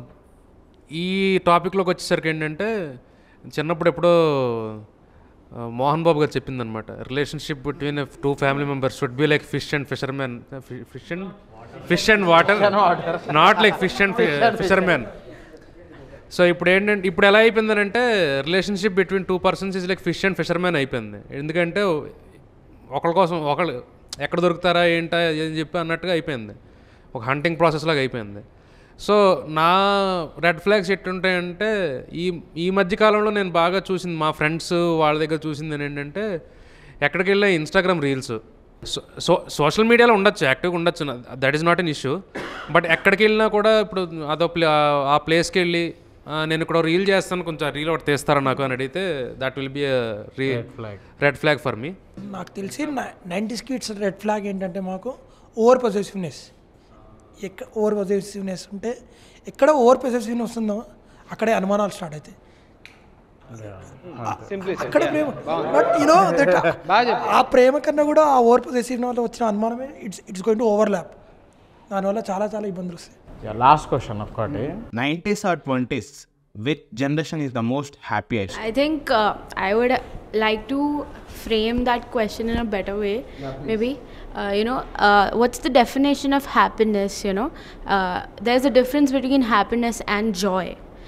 ఈ టాపిక్లోకి వచ్చేసరికి ఏంటంటే చిన్నప్పుడు ఎప్పుడో ఆ, మోహన్ బాబు గారు చెప్పిందనమాట relationship between two family members should be like fish and fishermen fish and fish and water not like fish and fishermen so ఇప్పుడు ఏంటంటే ఇప్పుడు ఎలా అయిపోయిందనంటే relationship between two persons is like fish and fishermen అయిపోయింది ఎందుకంటే ఒకళ్ళ కోసం ఒకళ్ళు ఎక్కడ దొరుకుతారా ఏంటా అని చెప్పి అన్నట్టుగా అయిపోయింది ఒక హంటింగ్ ప్రాసెస్ లాగా అయిపోయింది సో నా రెడ్ ఫ్లాగ్స్ ఎట్టుంటాయంటే ఈ ఈ మధ్య కాలంలో నేను బాగా చూసింది మా ఫ్రెండ్స్ వాళ్ళ దగ్గర చూసింది ఏంటంటే ఎక్కడికి వెళ్ళా ఇన్స్టాగ్రామ్ రీల్స్ సో సోషల్ మీడియాలో ఉండొచ్చు యాక్టివ్గా ఉండొచ్చు that is not an issue but ఎక్కడికి వెళ్ళినా కూడా ఇప్పుడు అదో ప్లే ఆ ప్లేస్కి వెళ్ళి "ఆ, నేను ఇక్కడ రీల్ చేస్తాను కొంచెం రీల్ ఒకటి తీస్తారా నాకు అని అడిగితే దట్ విల్ బి రీ రెడ్ ఫ్లాగ్ ఫర్ మీ నాకు తెలిసి నైంటీస్ కిడ్స్ రెడ్ ఫ్లాగ్ ఏంటంటే మాకు ఓవర్ పొజెసివ్నెస్ ఎక్కడ ఓవర్ పొజెసివ్నెస్ ఉంటే ఎక్కడ ఓవర్ పొజెసివ్నెస్ వస్తుందో అక్కడే అనుమానాలు స్టార్ట్ అవుతాయి సింప్లీ అక్కడ ప్రేమ బట్ యూనో దట్ బాగా ఆ ప్రేమ కన్నా కూడా ఆ ఓవర్ పొజెసివ్ వల్ల వచ్చిన అనుమానమే it's it's going to overlap దానివల్ల చాలా చాలా ఇబ్బందులు వస్తాయి లాస్ట్ క్వశ్చన్ ఒక్కటి 90s or 20s, which generation is the most happiest? I think uh, I would like to frame that question in a better way. Maybe, uh, you know, uh, what's the definition of happiness? You know, uh, there's a difference between happiness and joy.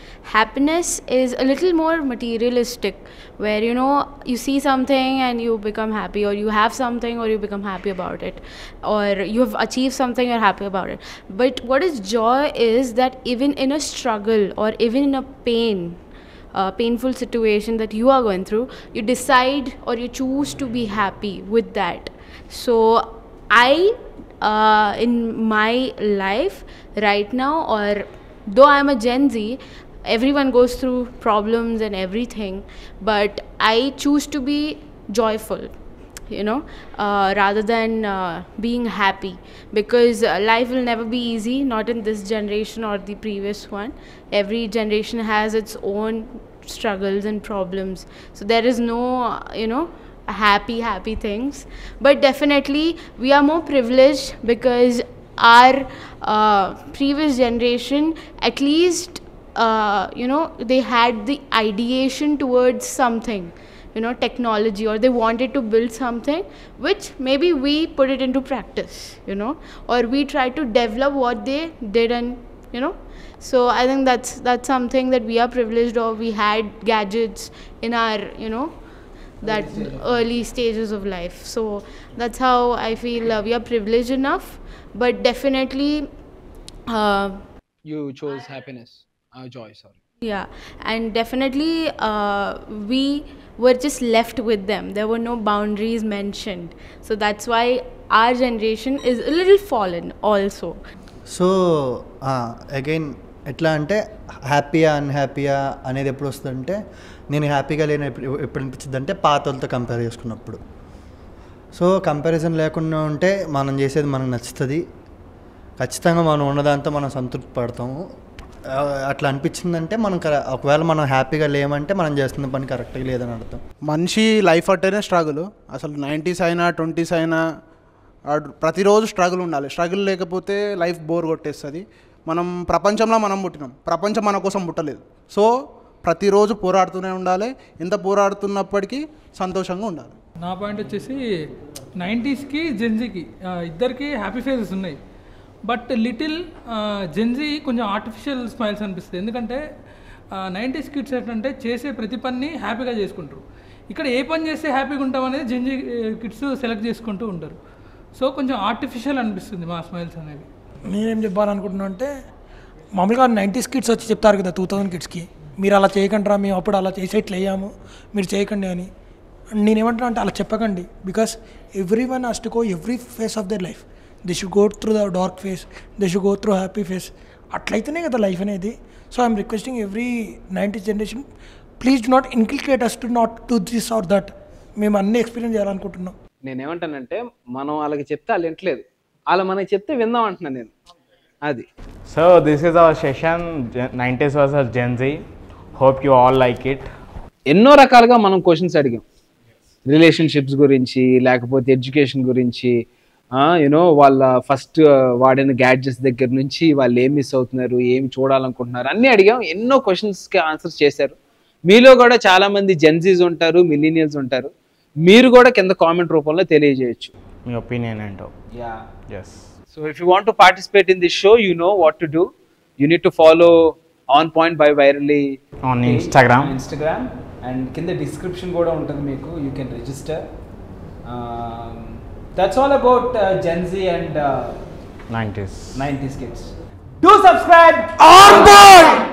Happiness is a little more materialistic, where you know you see something and you become happy, or you have something or you become happy about it, or you have achieved something you're happy about it. But what is joy is that even in a struggle or even in a pain, uh, painful situation that you are going through, you decide or you choose to be happy with that. So, I, uh, in my life right now, or though I'm a Gen Z, everyone goes through problems and everything, but I choose to be joyful you know, uh, rather than uh, being happy because uh, life will never be easy, not in this generation or the previous one. Every generation has its own struggles and problems. So there is no, uh, you know, happy, happy things. But definitely, we are more privileged because our uh, previous generation, at least, uh, you know, they had the ideation towards something you know technology or they wanted to build something which maybe we put it into practice you know or we try to develop what they did and you know so i think that's that's something that we are privileged or we had gadgets in our you know that early stages of life so that's how i feel uh, we are privileged enough but definitely uh, You chose happiness, uh, joy, sorry. yeah, and definitely uh, we were just left with them. There were no boundaries mentioned. So that's why our generation is a little fallen also. So again ఎట్లా అంటే హ్యాపీయా అన్హ్యాపీయా అనేది ఎప్పుడు వస్తుందంటే నేను హ్యాపీగా లేని ఎప్పుడు ఎప్పుడు అనిపించింది అంటే పాతలతో కంపేర్ చేసుకున్నప్పుడు సో కంపారిజన్ లేకుండా ఉంటే మనం చేసేది మనకు నచ్చుతుంది ఖచ్చితంగా మనం ఉన్నదాంతో మనం సంతృప్తి పడతాము ఆ, అట్లా అనిపించిందంటే మనం కర- ఒకవేళ మనం హ్యాపీగా లేమంటే మనం చేస్తున్న పని కరెక్ట్గా లేదని అర్థం మనిషి లైఫ్ అంటేనే స్ట్రగుల్ అసలు నైంటీస్ అయినా ట్వంటీస్ అయినా ఆడు ప్రతిరోజు స్ట్రగుల్ ఉండాలి స్ట్రగుల్ లేకపోతే లైఫ్ బోర్ కొట్టేస్తుంది మనం ప్రపంచంలో మనం పుట్టినాం ప్రపంచం మన కోసం పుట్టలేదు సో ప్రతిరోజు పోరాడుతూనే ఉండాలి ఎంత పోరాడుతున్నప్పటికీ సంతోషంగా ఉండాలి నా పాయింట్ వచ్చేసి నైంటీస్కి జెన్జీకి ఇద్దరికి హ్యాపీ ఫేజెస్ ఉన్నాయి బట్ లిటిల్ జెన్జీ కొంచెం ఆర్టిఫిషియల్ స్మైల్స్ అనిపిస్తుంది ఎందుకంటే నైంటీస్ కిడ్స్ ఏంటంటే చేసే ప్రతి పని హ్యాపీగా చేసుకుంటారు ఇక్కడ ఏ పని చేస్తే హ్యాపీగా ఉంటాం అనేది జెన్జీ కిడ్స్ సెలెక్ట్ చేసుకుంటూ ఉంటారు సో కొంచెం ఆర్టిఫిషియల్ అనిపిస్తుంది మా స్మైల్స్ అనేవి నేనేం చెప్పాలనుకుంటున్నా అంటే మామూలుగా నైంటీస్ కిడ్స్ వచ్చి చెప్తారు కదా టూ థౌజండ్ కిడ్స్కి మీరు అలా చేయకండి మేము అప్పుడు అలా చేసే ఇట్లా అయ్యాము మీరు చేయకండి అని నేనేమంటున్నా అంటే అలా చెప్పకండి because everyone has to go every phase of their life they should go through the dark phase they should go through happy phase అట్లయితేనే కదా లైఫ్ అనేది so I'm requesting every nineties generation please do not inculcate us to not to this or that మేము అన్ని experience చేయాలనుకుంటున్నాం నేనేమంటానంటే మనం వాళ్ళకి చెప్తే వాళ్ళు వింటలేదు వాళ్ళు మనకి చెప్తే విందాం అంటున్నాను నేను అది So this is our session, Gen- 90s versus Gen Z. Hope you all like it. ఎన్నో రకాలుగా మనం క్వశ్చన్స్ అడిగాం రిలేషన్షిప్స్ గురించి లేకపోతే ఎడ్యుకేషన్ గురించి యూనో వాళ్ళ ఫస్ట్ వాడిన గ్యాడ్జెట్స్ దగ్గర నుంచి వాళ్ళు ఏం మిస్ అవుతున్నారు ఏమి చూడాలనుకుంటున్నారు అన్నీ అడిగాం ఎన్నో క్వశ్చన్స్కి ఆన్సర్స్ చేశారు మీలో కూడా చాలా మంది జెన్జీస్ ఉంటారు మిలీనియల్స్ ఉంటారు మీరు కూడా కింద కామెంట్ రూపంలో తెలియజేయచ్చు మీ ఒపీనియన్ ఏంటో yeah yes So if you want to participate in this show, you know what to do. You need to follow On Point by Virally On page Instagram. on Instagram and కింద description కూడా ఉంటుంది మీకు you can register that's all about Gen Z and 90s. Nineties kids do subscribe On board!